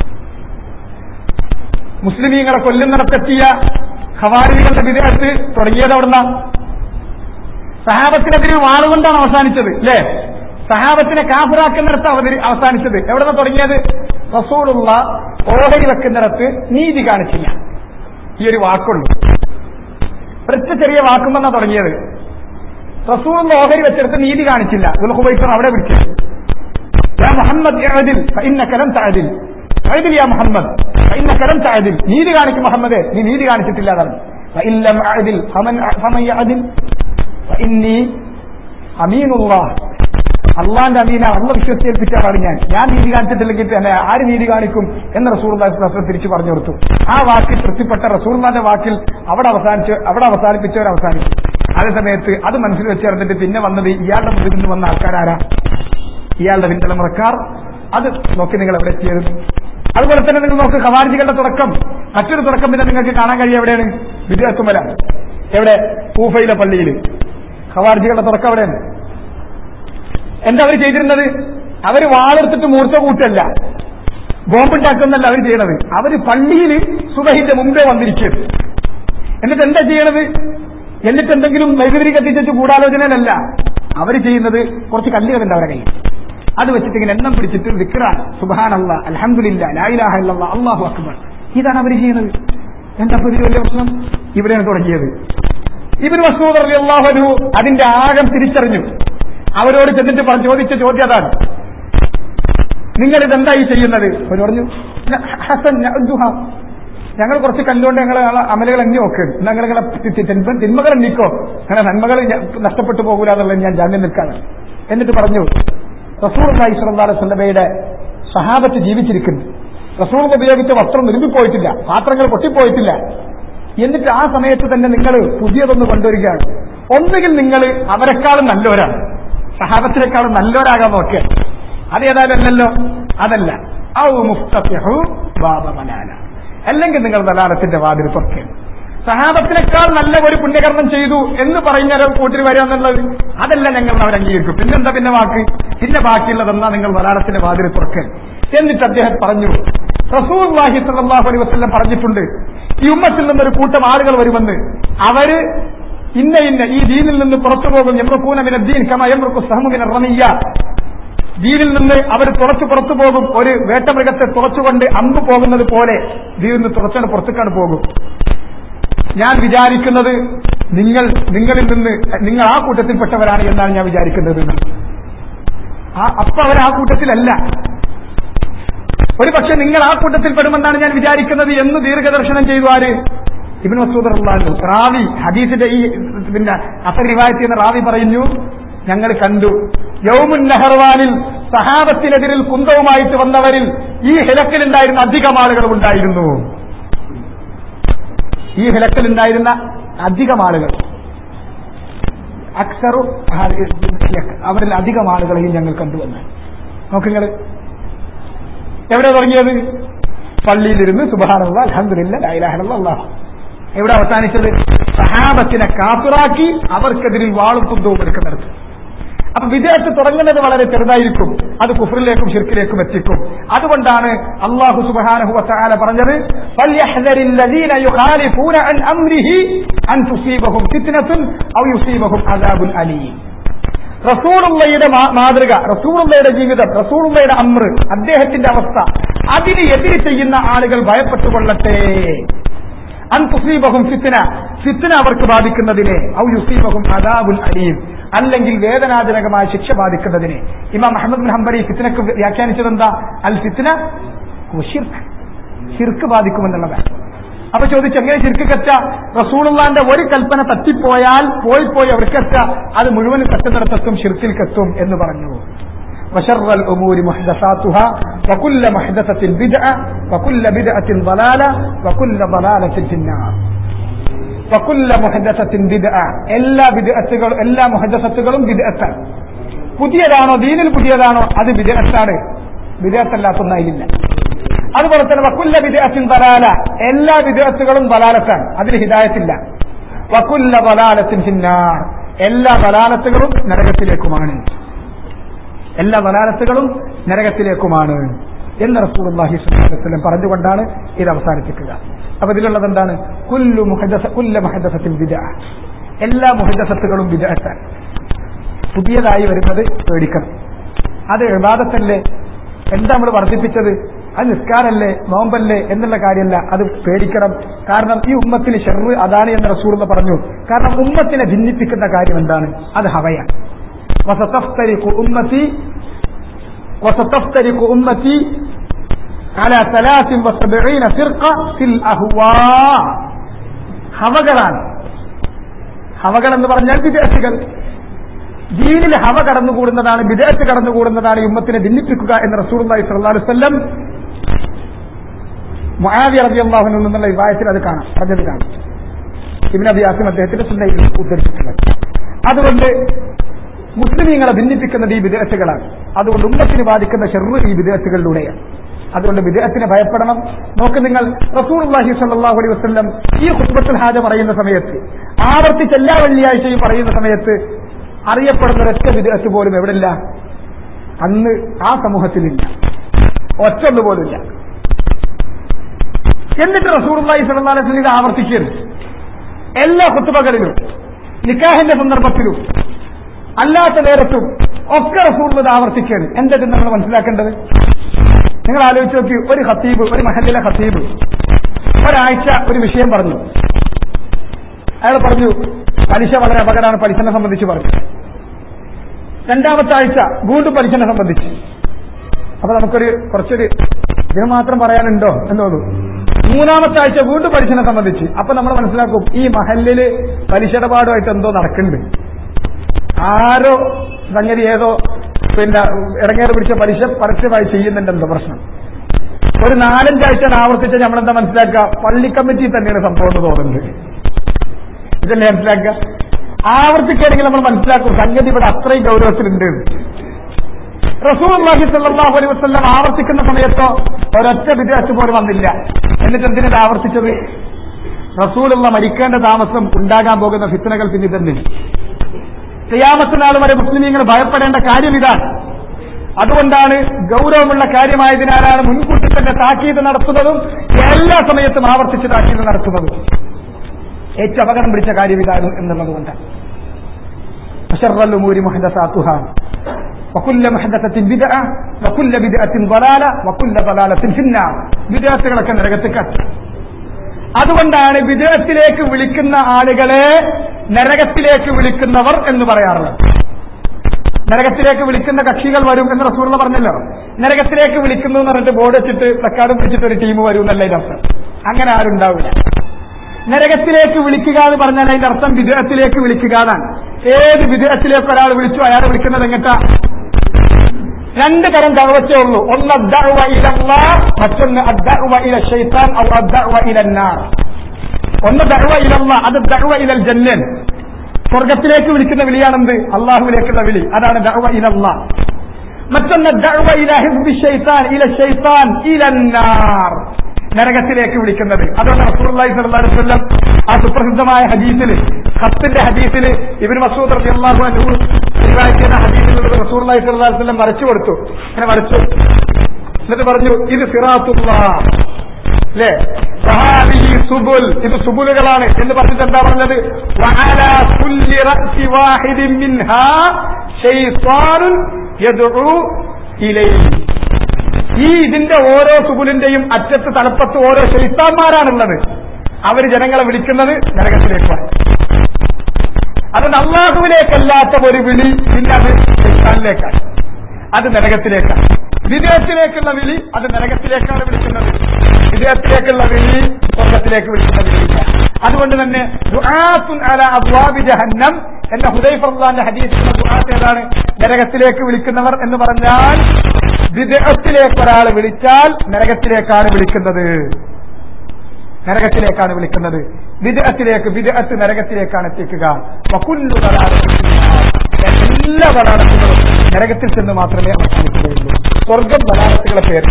മുസ്ലിമീങ്ങളെ കൊല്ലുന്നിടത്തെത്തിയ ഖവാരികളുടെ വിദേഹത്ത് തുടങ്ങിയത് അവിടുന്ന സഹാബത്തിനെതിരെ വാളുകൊണ്ടാണ് അവസാനിച്ചത് അല്ലേ സഹാബത്തിനെ കാഫിറാക്കുന്നിടത്ത് അവതരി അവസാനിച്ചത് എവിടെ നിന്ന് തുടങ്ങിയത് റസൂളുള്ള ഓഹരി വെക്കുന്നിടത്ത് നീതി കാണിച്ചില്ല ഈ ഒരു വാക്കുള്ളൂ ഒരൊറ്റ ചെറിയ വാക്കുമെന്നാ തുടങ്ങിയത് റസൂൾ ഓഹരി വെച്ചെടുത്ത് നീതി കാണിച്ചില്ല ദുൽഹുബൈക്കർ അവിടെ പിടിച്ചു യാ മുഹമ്മദ് ഇഅദിൽ ഫഇന്നക ലം തഅദിൽ അഅദിൽ യാ മുഹമ്മദ് ഫഇന്നക ലം തഅദിൽ നീതി കാണിക്കും മുഹമ്മദേ നീ നീതി കാണിച്ചിട്ടില്ല അതാണ് ഫഇൻ ലം അഅദിൽ ഫമൻ ഫമൻ യഅദിൽ ഫഇന്നി അമീനുല്ലാഹ് അള്ളാന്റെ അമീന അള്ള വിശ്വസിച്ചേൽപ്പിച്ചാണ് ഞാൻ ഞാൻ നീതി കാണിച്ചിട്ടില്ലെങ്കിൽ തന്നെ ആര് നീതി കാണിക്കും എന്ന് റസൂർ തിരിച്ചു പറഞ്ഞു കൊടുത്തു ആ വാക്കിൽ തൃപ്തിപ്പെട്ട റസൂർമാന്റെ വാക്കിൽ അവിടെ അവസാനിച്ച് അവിടെ അവസാനിപ്പിച്ചവർ അവസാനിച്ചു അതേ സമയത്ത് അത് മനസ്സിൽ വെച്ചേർന്നിട്ട് പിന്നെ വന്നത് ഇയാളുടെ മുന്നിൽ നിന്ന് വന്ന ആൾക്കാരാരാ ഇയാളുടെ പിന്തലമുറക്കാർ അത് നോക്കി നിങ്ങൾ എവിടെ എത്തിയത് അതുപോലെ തന്നെ നിങ്ങൾ നോക്ക് ഖവാരിജികളുടെ തുടക്കം മറ്റൊരു തുടക്കം പിന്നെ നിങ്ങൾക്ക് കാണാൻ കഴിയും എവിടെയാണ് വിദ്യാത്തുമല എവിടെ കൂഫയിലെ പള്ളിയിൽ ഖവാരിജികളുടെ തുടക്കം എവിടെയാണ് എന്താ അവർ ചെയ്തിരുന്നത് അവർ വാളെടുത്തിട്ട് മൂർച്ച കൂട്ടല്ല ബോംബുണ്ടാക്കുന്നല്ല അവർ ചെയ്യണത് അവർ പള്ളിയിൽ സുബഹിന്റെ മുമ്പേ വന്നിരിക്കും എന്നിട്ട് എന്താ ചെയ്യണത് എന്നിട്ട് എന്തെങ്കിലും വൈദ്യുതി കത്തിച്ചു ഗൂഢാലോചനയിലല്ല അവർ ചെയ്യുന്നത് കുറച്ച് കല്ലുകളുണ്ട് അവരുടെ കയ്യിൽ അത് വെച്ചിട്ട് ഇങ്ങനെ എണ്ണം പിടിച്ചിട്ട് വിക്രാൻ സുബാനല്ല അലഹമില്ല ലായിലാഹ അള്ളാഹു അക്ബർ ഇതാണ് അവർ ചെയ്യുന്നത് എന്താ ഇതിൽ വലിയ പ്രശ്നം ഇവിടെയാണ് തുടങ്ങിയത് ഇവര് മസൂദ് അലി അള്ളാഹു അതിന്റെ ആഴം തിരിച്ചറിഞ്ഞു അവരോട് ചെന്നിട്ട് പറഞ്ഞു ചോദിച്ച ചോദ്യം അതാണ് നിങ്ങൾ ഇതെന്തായി ചെയ്യുന്നത് അവർ പറഞ്ഞു ഹസൻ ഞങ്ങൾ കുറച്ച് കല്ലുകൊണ്ട് ഞങ്ങൾ അമലുകൾ എണ്ണി നോക്ക് ഞങ്ങൾ നിങ്ങളെ തിന്മകൾ എണ്ണിക്കോ അങ്ങനെ നന്മകൾ നഷ്ടപ്പെട്ടു പോകൂല എന്നുള്ളത് ഞാൻ ജാമ്യം നിൽക്കാണ് എന്നിട്ട് പറഞ്ഞു റസൂർ അലൈഹി സ്വല്ലാ സ്വല്ലമയുടെ സഹാബത്ത് ജീവിച്ചിരിക്കുന്നു റസൂൾ ഉപയോഗിച്ച വസ്ത്രം നിർമ്മിപ്പോയിട്ടില്ല പാത്രങ്ങൾ പൊട്ടിപ്പോയിട്ടില്ല എന്നിട്ട് ആ സമയത്ത് തന്നെ നിങ്ങൾ പുതിയതൊന്ന് കൊണ്ടുവരികയാണ് ഒന്നുകിൽ നിങ്ങൾ അവരെക്കാളും നല്ലവരാണ് സഹാബത്തിനേക്കാളും നല്ലവരാകാൻ നോക്കുക അതേതായാലും അല്ലല്ലോ അതല്ല ഔ മുഫ്തഹു ബാബ മലാല അല്ലെങ്കിൽ നിങ്ങൾ ദലാലത്തിന്റെ വാതിൽ തുറക്കുക സഹാബത്തിനേക്കാൾ നല്ല ഒരു പുണ്യകർമ്മം ചെയ്തു എന്ന് പറഞ്ഞ കൂട്ടിൽ വരിക എന്നുള്ളത് അതല്ല ഞങ്ങൾ അവർ അംഗീകരിക്കും പിന്നെന്താ പിന്നെ വാക്ക് പിന്നെ ബാക്കിയുള്ളതെന്നാ നിങ്ങൾ ദലാലത്തിന്റെ വാതിൽ തുറക്കൽ എന്നിട്ട് അദ്ദേഹം പറഞ്ഞു റസൂൽ വാഹി സല്ലാഹു അലൈ വസ്ലം പറഞ്ഞിട്ടുണ്ട് ഈ ഉമ്മത്തിൽ നിന്നൊരു കൂട്ടം ആളുകൾ വരുമെന്ന് അവര് ഇന്ന ഇന്ന ഈ ദീനിൽ നിന്ന് പുറത്തു പോകും എമ്രക്കൂനമിന ദീൻ കമ എമ്രക്കു സഹമുമിന റമിയ ദീനിൽ നിന്ന് അവർ തുറച്ചു പുറത്തു പോകും ഒരു വേട്ടമൃഗത്തെ തുറച്ചുകൊണ്ട് അമ്പ് പോകുന്നത് പോലെ ദീനിൽ നിന്ന് തുറച്ചുകൊണ്ട് പുറത്തേക്കാണ് പോകും ഞാൻ വിചാരിക്കുന്നത് നിങ്ങൾ നിങ്ങളിൽ നിന്ന് നിങ്ങൾ ആ കൂട്ടത്തിൽപ്പെട്ടവരാണ് എന്നാണ് ഞാൻ വിചാരിക്കുന്നത് അപ്പൊ അവർ ആ കൂട്ടത്തിലല്ല ഒരു പക്ഷെ നിങ്ങൾ ആ കൂട്ടത്തിൽ പെടുമെന്നാണ് ഞാൻ വിചാരിക്കുന്നത് എന്ന് ദീർഘദർശനം ചെയ്തു ആര് ഇബിൻ മസൂദ് അള്ളാഹു റാവി ഹദീസിന്റെ ഈ പിന്നെ അസർ റിവായത്ത് എന്ന റാവി പറയുന്നു ഞങ്ങൾ കണ്ടു യൗമുൻ നെഹർവാനിൽ സഹാബത്തിനെതിരിൽ കുന്തവുമായിട്ട് വന്നവരിൽ ഈ ഹിലക്കിലുണ്ടായിരുന്ന അധികം ആളുകൾ ഉണ്ടായിരുന്നു ഈ ഹിലക്കിലുണ്ടായിരുന്ന അധികം ആളുകൾ അക്സറു അവരിൽ അധികം ആളുകളെയും ഞങ്ങൾ കണ്ടുവന്ന് നോക്കുങ്ങൾ എവിടെ തുടങ്ങിയത് പള്ളിയിലിരുന്ന് സുബാനുള്ള അലഹമില്ല ലൈലാഹല അള്ളാഹ് എവിടെ അവസാനിച്ചത് സഹാബത്തിനെ കാത്തുറാക്കി അവർക്കെതിരിൽ വാളും കുന്തവും എടുക്കുന്നിടത്ത് അപ്പൊ വിദേഹത്ത് തുടങ്ങുന്നത് വളരെ ചെറുതായിരിക്കും അത് കുഫറിലേക്കും ഷിർക്കിലേക്കും എത്തിക്കും അതുകൊണ്ടാണ് അള്ളാഹു സുബാനഹു വസ്ആല പറഞ്ഞത് فَلْيَحْذَرِ الَّذِينَ يُخَالِفُونَ عَنْ أَمْرِهِ أَنْ تُصِيبَهُمْ فِتْنَةٌ أَوْ يُصِيبَهُمْ عَذَابٌ أَلِيمٌ റസൂളുള്ളയുടെ മാതൃക റസൂളുള്ളയുടെ ജീവിതം റസൂളുള്ളയുടെ അമ്ര അദ്ദേഹത്തിന്റെ അവസ്ഥ അതിന് എതിര് ചെയ്യുന്ന ആളുകൾ ഭയപ്പെട്ടുകൊള്ളട്ടെ അൻ തുസീബഹും ഫിത്തിന ഫിത്തിന അവർക്ക് ബാധിക്കുന്നതിനെ ഔ യുസീബഹും അദാബുൽ അലീം അല്ലെങ്കിൽ വേദനാജനകമായ ശിക്ഷ ബാധിക്കുന്നതിനെ ഇമാം അഹമ്മദ് ബിൻ ഹംബരി ഫിത്തിനക്ക് വ്യാഖ്യാനിച്ചത് എന്താ അൽ ഫിത്തിന ഷിർക്ക് ബാധിക്കുമെന്നുള്ളതാണ് അപ്പൊ ചോദിച്ചു എങ്ങനെ ശിർക്ക് കറ്റ റസൂളുള്ളാന്റെ ഒരു കൽപ്പന തട്ടിപ്പോയാൽ പോയി പോയി അവർക്കെത്ത അത് മുഴുവൻ കത്തുന്നിടത്തെത്തും ഷിർക്കിൽ കെത്തും എന്ന് പറഞ്ഞു وشر الأمور محدثاتها وكل محدثة بدعة وكل بدعة ضلالة وكل ضلالة في النار وكل محدثة بدعة എല്ലാ ബിദ്അത്തുകളും എല്ലാ മുഹദ്ദസത്തുകളും ബിദ്അത്താണ് പുതിയതാണോ ദീനിൽ പുതിയതാണോ അത് ബിദ്അത്താണ് ബിദ്അത്തല്ലാത്തൊന്നായില്ല അതുപോലെ തന്നെ വക്കുല്ല വിദേഹത്തിൻ ബലാല എല്ലാ വിദേഹത്തുകളും ബലാലത്താണ് അതിൽ ഹിദായത്തില്ല വക്കുല്ല ബലാലത്തിൻ ചിന്നാർ എല്ലാ ബലാലത്തുകളും നരകത്തിലേക്കുമാണ് എല്ലാ ബലാലത്തുകളും നരകത്തിലേക്കുമാണ് എന്ന് റസൂലുള്ളാഹി സ്വല്ലല്ലാഹു അലൈഹി വസല്ലം പറഞ്ഞുകൊണ്ടാണ് ഇത് അവസാനിപ്പിക്കുക അപ്പൊ ഇതിലുള്ളത് എന്താണ് കുല്ലു മുഹദ്ദസ കുല്ല മുഹദ്ദസത്തിൻ ബിദ്അ എല്ലാ മുഹദ്ദസത്തുകളും ബിദ്അത്താണ് പുതിയതായി വരുന്നത് പേടിക്കണം അത് ഇബാദത്തല്ലേ എന്താ നമ്മൾ വർദ്ധിപ്പിച്ചത് അത് നിസ്കാരല്ലേ നോമ്പല്ലേ എന്നുള്ള കാര്യമല്ല അത് പേടിക്കണം കാരണം ഈ ഉമ്മത്തിന് ഷെറ് അതാണ് എന്ന് റസൂർന്ന് പറഞ്ഞു കാരണം ഉമ്മത്തിനെ ഭിന്നിപ്പിക്കുന്ന കാര്യം എന്താണ് അത് ഹവയാണ് വസതഫ്തരിഖു ഉമ്മത്തി വസതഫ്തരിഖു ഉമ്മത്തി على ثلاث وسبعين فرقة في الأهواء ഹവകളാണ് ഹവകൾ എന്ന് പറഞ്ഞാൽ വിദേശികൾ ദീനിൽ ഹവ കടന്നുകൂടുന്നതാണ് വിദേശത്ത് കടന്നുകൂടുന്നതാണ് ഈ ഉമ്മത്തിനെ ഭിന്നിപ്പിക്കുക എന്ന് റസൂൽ സല്ലല്ലാഹു അലൈഹി വസല്ലം മുആവിയ റളിയല്ലാഹു നിന്നുള്ള വിവാഹത്തിൽ അത് കാണാം പറഞ്ഞത് കാണാം ഇബ്നു അബി ആസിം അദ്ദേഹത്തിന്റെ സുന്നയിൽ ഉദ്ധരിച്ചിട്ടുള്ളത് അതുകൊണ്ട് മുസ്ലിമീങ്ങളെ ഭിന്നിപ്പിക്കുന്നത് ഈ വിദേശകളാണ് അതുകൊണ്ട് ഉമ്മത്തിന് ബാധിക്കുന്ന ഷെറു ഈ വിദേശകളിലൂടെയാണ് അതുകൊണ്ട് വിദേഹത്തിന് ഭയപ്പെടണം നോക്ക് നിങ്ങൾ റസൂർഹി സല്ലാഹു അലൈഹി വസ്ലം ഈ ഹുസ്ബത്തുൽ ഹാജ പറയുന്ന സമയത്ത് ആവർത്തിച്ച് എല്ലാ വെള്ളിയാഴ്ചയും പറയുന്ന സമയത്ത് അറിയപ്പെടുന്ന ഒരൊറ്റ വിദേഹത്ത് പോലും എവിടെയില്ല അന്ന് ആ സമൂഹത്തിലില്ല ഒറ്റൊന്നു പോലുമില്ല എന്നിട്ട് റസൂർഹി സല്ലാ അലൈഹി ഇത് ആവർത്തിക്കരുത് എല്ലാ കുത്തുബകളിലും നിക്കാഹിന്റെ സന്ദർഭത്തിലും അല്ലാത്ത നേരത്തും ഒക്കെ റസൂൾ ഇത് ആവർത്തിക്കരുത് എന്തെന്ന് നമ്മൾ മനസ്സിലാക്കേണ്ടത് നിങ്ങൾ ആലോചിച്ച് നോക്കി ഒരു ഖത്തീബ് ഒരു മഹലിലെ ഖത്തീബ് ഒരാഴ്ച ഒരു വിഷയം പറഞ്ഞു അയാൾ പറഞ്ഞു പലിശ വളരെ അപകടമാണ് പലിശനെ സംബന്ധിച്ച് പറഞ്ഞു രണ്ടാമത്തെ ആഴ്ച വീണ്ടും പലിശനെ സംബന്ധിച്ച് അപ്പൊ നമുക്കൊരു കുറച്ചൊരു ഇതിന് മാത്രം പറയാനുണ്ടോ എന്ന് തോന്നുന്നു മൂന്നാമത്തെ ആഴ്ച വീണ്ടും പലിശനെ സംബന്ധിച്ച് അപ്പൊ നമ്മൾ മനസ്സിലാക്കും ഈ മഹലില് പലിശ ഇടപാടുമായിട്ട് എന്തോ നടക്കുന്നുണ്ട് ആരോ സംഗതി ഏതോ പിന്നെ ഇറങ്ങേറ് പിടിച്ച പലിശ പരസ്യമായി ചെയ്യുന്നുണ്ടെന്തോ പ്രശ്നം ഒരു നാലഞ്ചാഴ്ച ആവർത്തിച്ച് നമ്മളെന്താ മനസ്സിലാക്കുക പള്ളി കമ്മിറ്റി തന്നെയാണ് സംഭവം എന്ന് തോന്നുന്നത് ഇതല്ലേ മനസ്സിലാക്കുക ആവർത്തിക്കുകയാണെങ്കിൽ നമ്മൾ മനസ്സിലാക്കും സംഗതി ഇവിടെ അത്രയും ഗൗരവത്തിലുണ്ട് റസൂൽ അള്ളാഹി സല്ലാഹു അലൈഹി വസ്ലം ആവർത്തിക്കുന്ന സമയത്തോ ഒരൊറ്റ വിദ്യാർത്ഥി പോലും വന്നില്ല എന്നിട്ട് എന്തിനാണ് ആവർത്തിച്ചത് റസൂലുള്ള മരിക്കേണ്ട താമസം ഉണ്ടാകാൻ പോകുന്ന ഫിത്തനകൾ പിന്നെ തന്നെ ചെയ്യാമത്തിനാൾ വരെ മുസ്ലിമീങ്ങൾ ഭയപ്പെടേണ്ട കാര്യം ഇതാണ് അതുകൊണ്ടാണ് ഗൗരവമുള്ള കാര്യമായതിനാലാണ് മുൻകൂട്ടി തന്നെ താക്കീത് നടത്തുന്നതും എല്ലാ സമയത്തും ആവർത്തിച്ച് താക്കീത് നടത്തുന്നതും ഏറ്റവും അപകടം പിടിച്ച കാര്യം ഇതാണ് എന്നുള്ളത് കൊണ്ടാണ് അഷറല്ലുമൂരി മുഹദസാത്തുഹ وكل محدثة بدعة وكل بدعة ضلالة وكل ضلالة في النار വിദേഹത്തുകളൊക്കെ നരകത്തിക്കാണ് അതുകൊണ്ടാണ് വിദേഹത്തിലേക്ക് വിളിക്കുന്ന ആളുകളെ നരകത്തിലേക്ക് വിളിക്കുന്നവർ എന്ന് പറയാറുള്ളത് നരകത്തിലേക്ക് വിളിക്കുന്ന കക്ഷികൾ വരും എന്ന് റസൂർല പറഞ്ഞല്ലോ നരകത്തിലേക്ക് വിളിക്കുന്നു എന്ന് പറഞ്ഞിട്ട് ബോർഡ് വെച്ചിട്ട് പ്ലക്കാർഡ് പിടിച്ചിട്ട് ഒരു ടീം വരും എന്നല്ല ഇതിന്റെ അർത്ഥം അങ്ങനെ ആരും ഉണ്ടാവില്ല നരകത്തിലേക്ക് വിളിക്കുക എന്ന് പറഞ്ഞാൽ അതിന്റെ അർത്ഥം വിദേഹത്തിലേക്ക് വിളിക്കുക എന്നാണ് ഏത് വിദേഹത്തിലേക്ക് ഒരാൾ വിളിച്ചു അയാൾ വിളിക്കുന്നത് എങ്ങട്ടാ രണ്ട് തരം ദഅവത്തേ ഉള്ളൂ ഒന്ന് അദ്ദഅവ ഇലല്ലാ മറ്റൊന്ന് അദ്ദഅവ ഇല ശൈത്താൻ ഔ അദ്ദഅവ ഇലന്നാർ ഒന്ന് ദഅവ ഇലല്ലാ അത് ദഅവ ഇലൽ ജന്നൻ സ്വർഗത്തിലേക്ക് വിളിക്കുന്ന വിളിയാണെന്ത് അള്ളാഹുവിലേക്കുള്ള വിളി അതാണ് ദഅവ ഇലല്ലാ മറ്റൊന്ന് ദഅവ ഇല ഹിസ്ബി ശൈത്താൻ ഇല ശൈത്താൻ ഇലന്നാർ നരകത്തിലേക്ക് വിളിക്കുന്നത് അതുകൊണ്ട് റസൂലുള്ളാഹി സ്വല്ലല്ലാഹു അലൈഹി വസല്ലം ആ സുപ്രസിദ്ധമായ ഹദീസിൽ ഖത്തിന്റെ ഹദീസിൽ ഇബ്നു മസ്ഊദ് റളിയല്ലാഹു അൻഹു റിവായത്ത് ചെയ്ത ഹദീസിൽ റസൂലുള്ളാഹി സ്വല്ലല്ലാഹു അലൈഹി വസല്ലം വരച്ചു കൊടുത്തു അങ്ങനെ വരച്ചു എന്നിട്ട് പറഞ്ഞു ഇത് സിറാത്തുല്ലാഹ് അല്ലേ സഹാബിഹി സുബുൽ ഇത് സുബുലുകളാണ് എന്ന് പറഞ്ഞിട്ട് എന്താ പറഞ്ഞത് വഅലാ കുല്ലി റഅസി വാഹിദിൻ മിൻഹാ ശൈത്താനുൻ യദ്ഉ ഇലൈഹി ഈ ഇതിന്റെ ഓരോ സുബുലിന്റെയും അറ്റത്ത് തലപ്പത്ത് ഓരോ ശൈത്താന്മാരാണുള്ളത് അവര് ജനങ്ങളെ വിളിക്കുന്നത് നരകത്തിലേക്കാണ് അതുകൊണ്ട് അള്ളാഹുവിലേക്കല്ലാത്ത ഒരു വിളി പിന്നെ അത് ശൈത്താനിലേക്കാണ് അത് നരകത്തിലേക്കാണ് വിദേഹത്തിലേക്കുള്ള വിളി അത് നരകത്തിലേക്കാണ് വിളിക്കുന്നത് വിദേഹത്തിലേക്കുള്ള വിളി സ്വർഗത്തിലേക്ക് വിളിക്കുന്ന വിളിയില്ല അതുകൊണ്ട് തന്നെ ദുആത്തുൻ അല അബ്വാബി ജഹന്നം എന്ന ഹുദൈഫർലാന്റെ ഹദീസിലുള്ള ദുആത്ത് ഏതാണ് നരകത്തിലേക്ക് വിളിക്കുന്നവർ എന്ന് പറഞ്ഞാൽ വിദേഹത്തിലേക്ക് ഒരാൾ വിളിച്ചാൽ നരകത്തിലേക്കാണ് വിളിക്കുന്നത് നരകത്തിലേക്കാണ് വിളിക്കുന്നത് വിദേഹത്തിലേക്ക് വിദേഹത്ത് നരകത്തിലേക്കാണ് എത്തിക്കുക വകുല്ലു ദലാലത്തിൻ ഫിന്നാർ. എല്ലാ ബലാലത്തുകളും നരകത്തിൽ ചെന്ന് മാത്രമേ അവസാനിക്കുകയുള്ളൂ സ്വർഗം ബലാലത്തുകളെ പേര്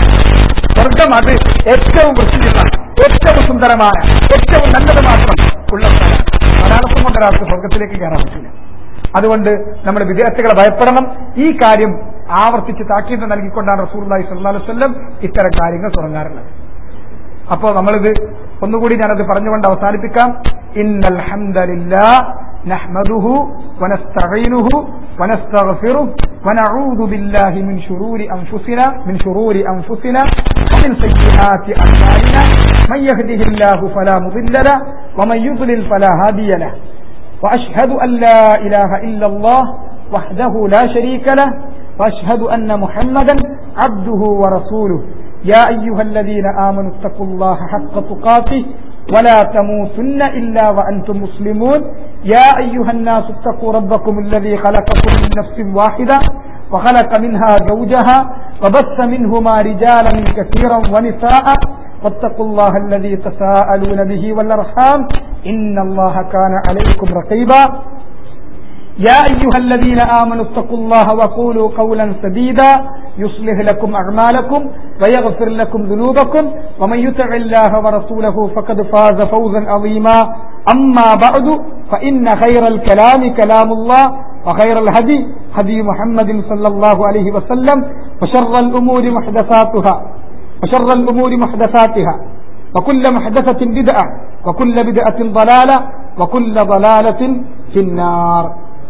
സ്വർഗം അത് ഏറ്റവും വൃത്തിയുള്ള ഏറ്റവും സുന്ദരമായ ഏറ്റവും നല്ലത് മാത്രം ഉള്ള സ്ഥലം ബലാലത്തും കൊണ്ട് ഒരാൾക്ക് സ്വർഗത്തിലേക്ക് കയറാൻ പറ്റില്ല അതുകൊണ്ട് നമ്മൾ വിദ്യാർത്ഥികളെ ഭയപ്പെടണം ഈ കാര്യം ആവർത്തിച്ച് താക്കീത് നൽകിക്കൊണ്ടാണ് റസൂർലായി സല്ലാ വല്ലം ഇത്തരം കാര്യങ്ങൾ തുടങ്ങാറുള്ളത് അപ്പോ നമ്മളിത് ഒന്നുകൂടി ഞാനത് പറഞ്ഞുകൊണ്ട് അവസാനിപ്പിക്കാം ഇന്നൽ ഹംദലില്ലാ نحمده ونستعينه ونستغفره ونعوذ بالله من شرور أنفسنا من شرور أنفسنا ومن سيئات أعمالنا من يهده الله فلا مضل له ومن يضلل فلا هادي له وأشهد أن لا إله إلا الله وحده لا شريك له وأشهد أن محمدا عبده ورسوله يا أيها الذين آمنوا اتقوا الله حق تقاته ولا تموتن إلا وأنتم مسلمون يا أيها الناس اتقوا ربكم الذي خلقكم من نفس واحدة وخلق منها زوجها وبث منهما رجالا كثيرا ونساء واتقوا الله الذي تساءلون به والأرحام إن الله كان عليكم رقيبا يا أيها الذين آمنوا اتقوا الله وقولوا قولا سديدا يصلح لكم أعمالكم ويغفر لكم ذنوبكم ومن يطع الله ورسوله فقد فاز فوزا عظيما أما بعد فإن خير الكلام كلام الله وخير الهدي هدي محمد صلى الله عليه وسلم وشر الأمور محدثاتها وشر الأمور محدثاتها وكل محدثة بدعة وكل بدعة ضلالة وكل ضلالة في النار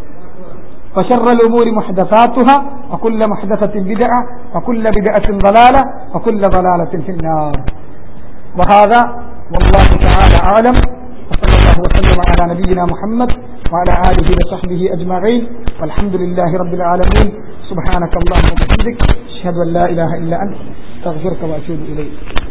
وشر الأمور محدثاتها وكل محدثة بدعة وكل بدعة ضلالة وكل ضلالة في النار وهذا والله تعالى أعلم وصلى الله وسلم على نبينا محمد وعلى آله وصحبه أجمعين والحمد لله رب العالمين سبحانك اللهم وبحمدك أشهد أن لا إله إلا أنت أستغفرك وأتوب إليك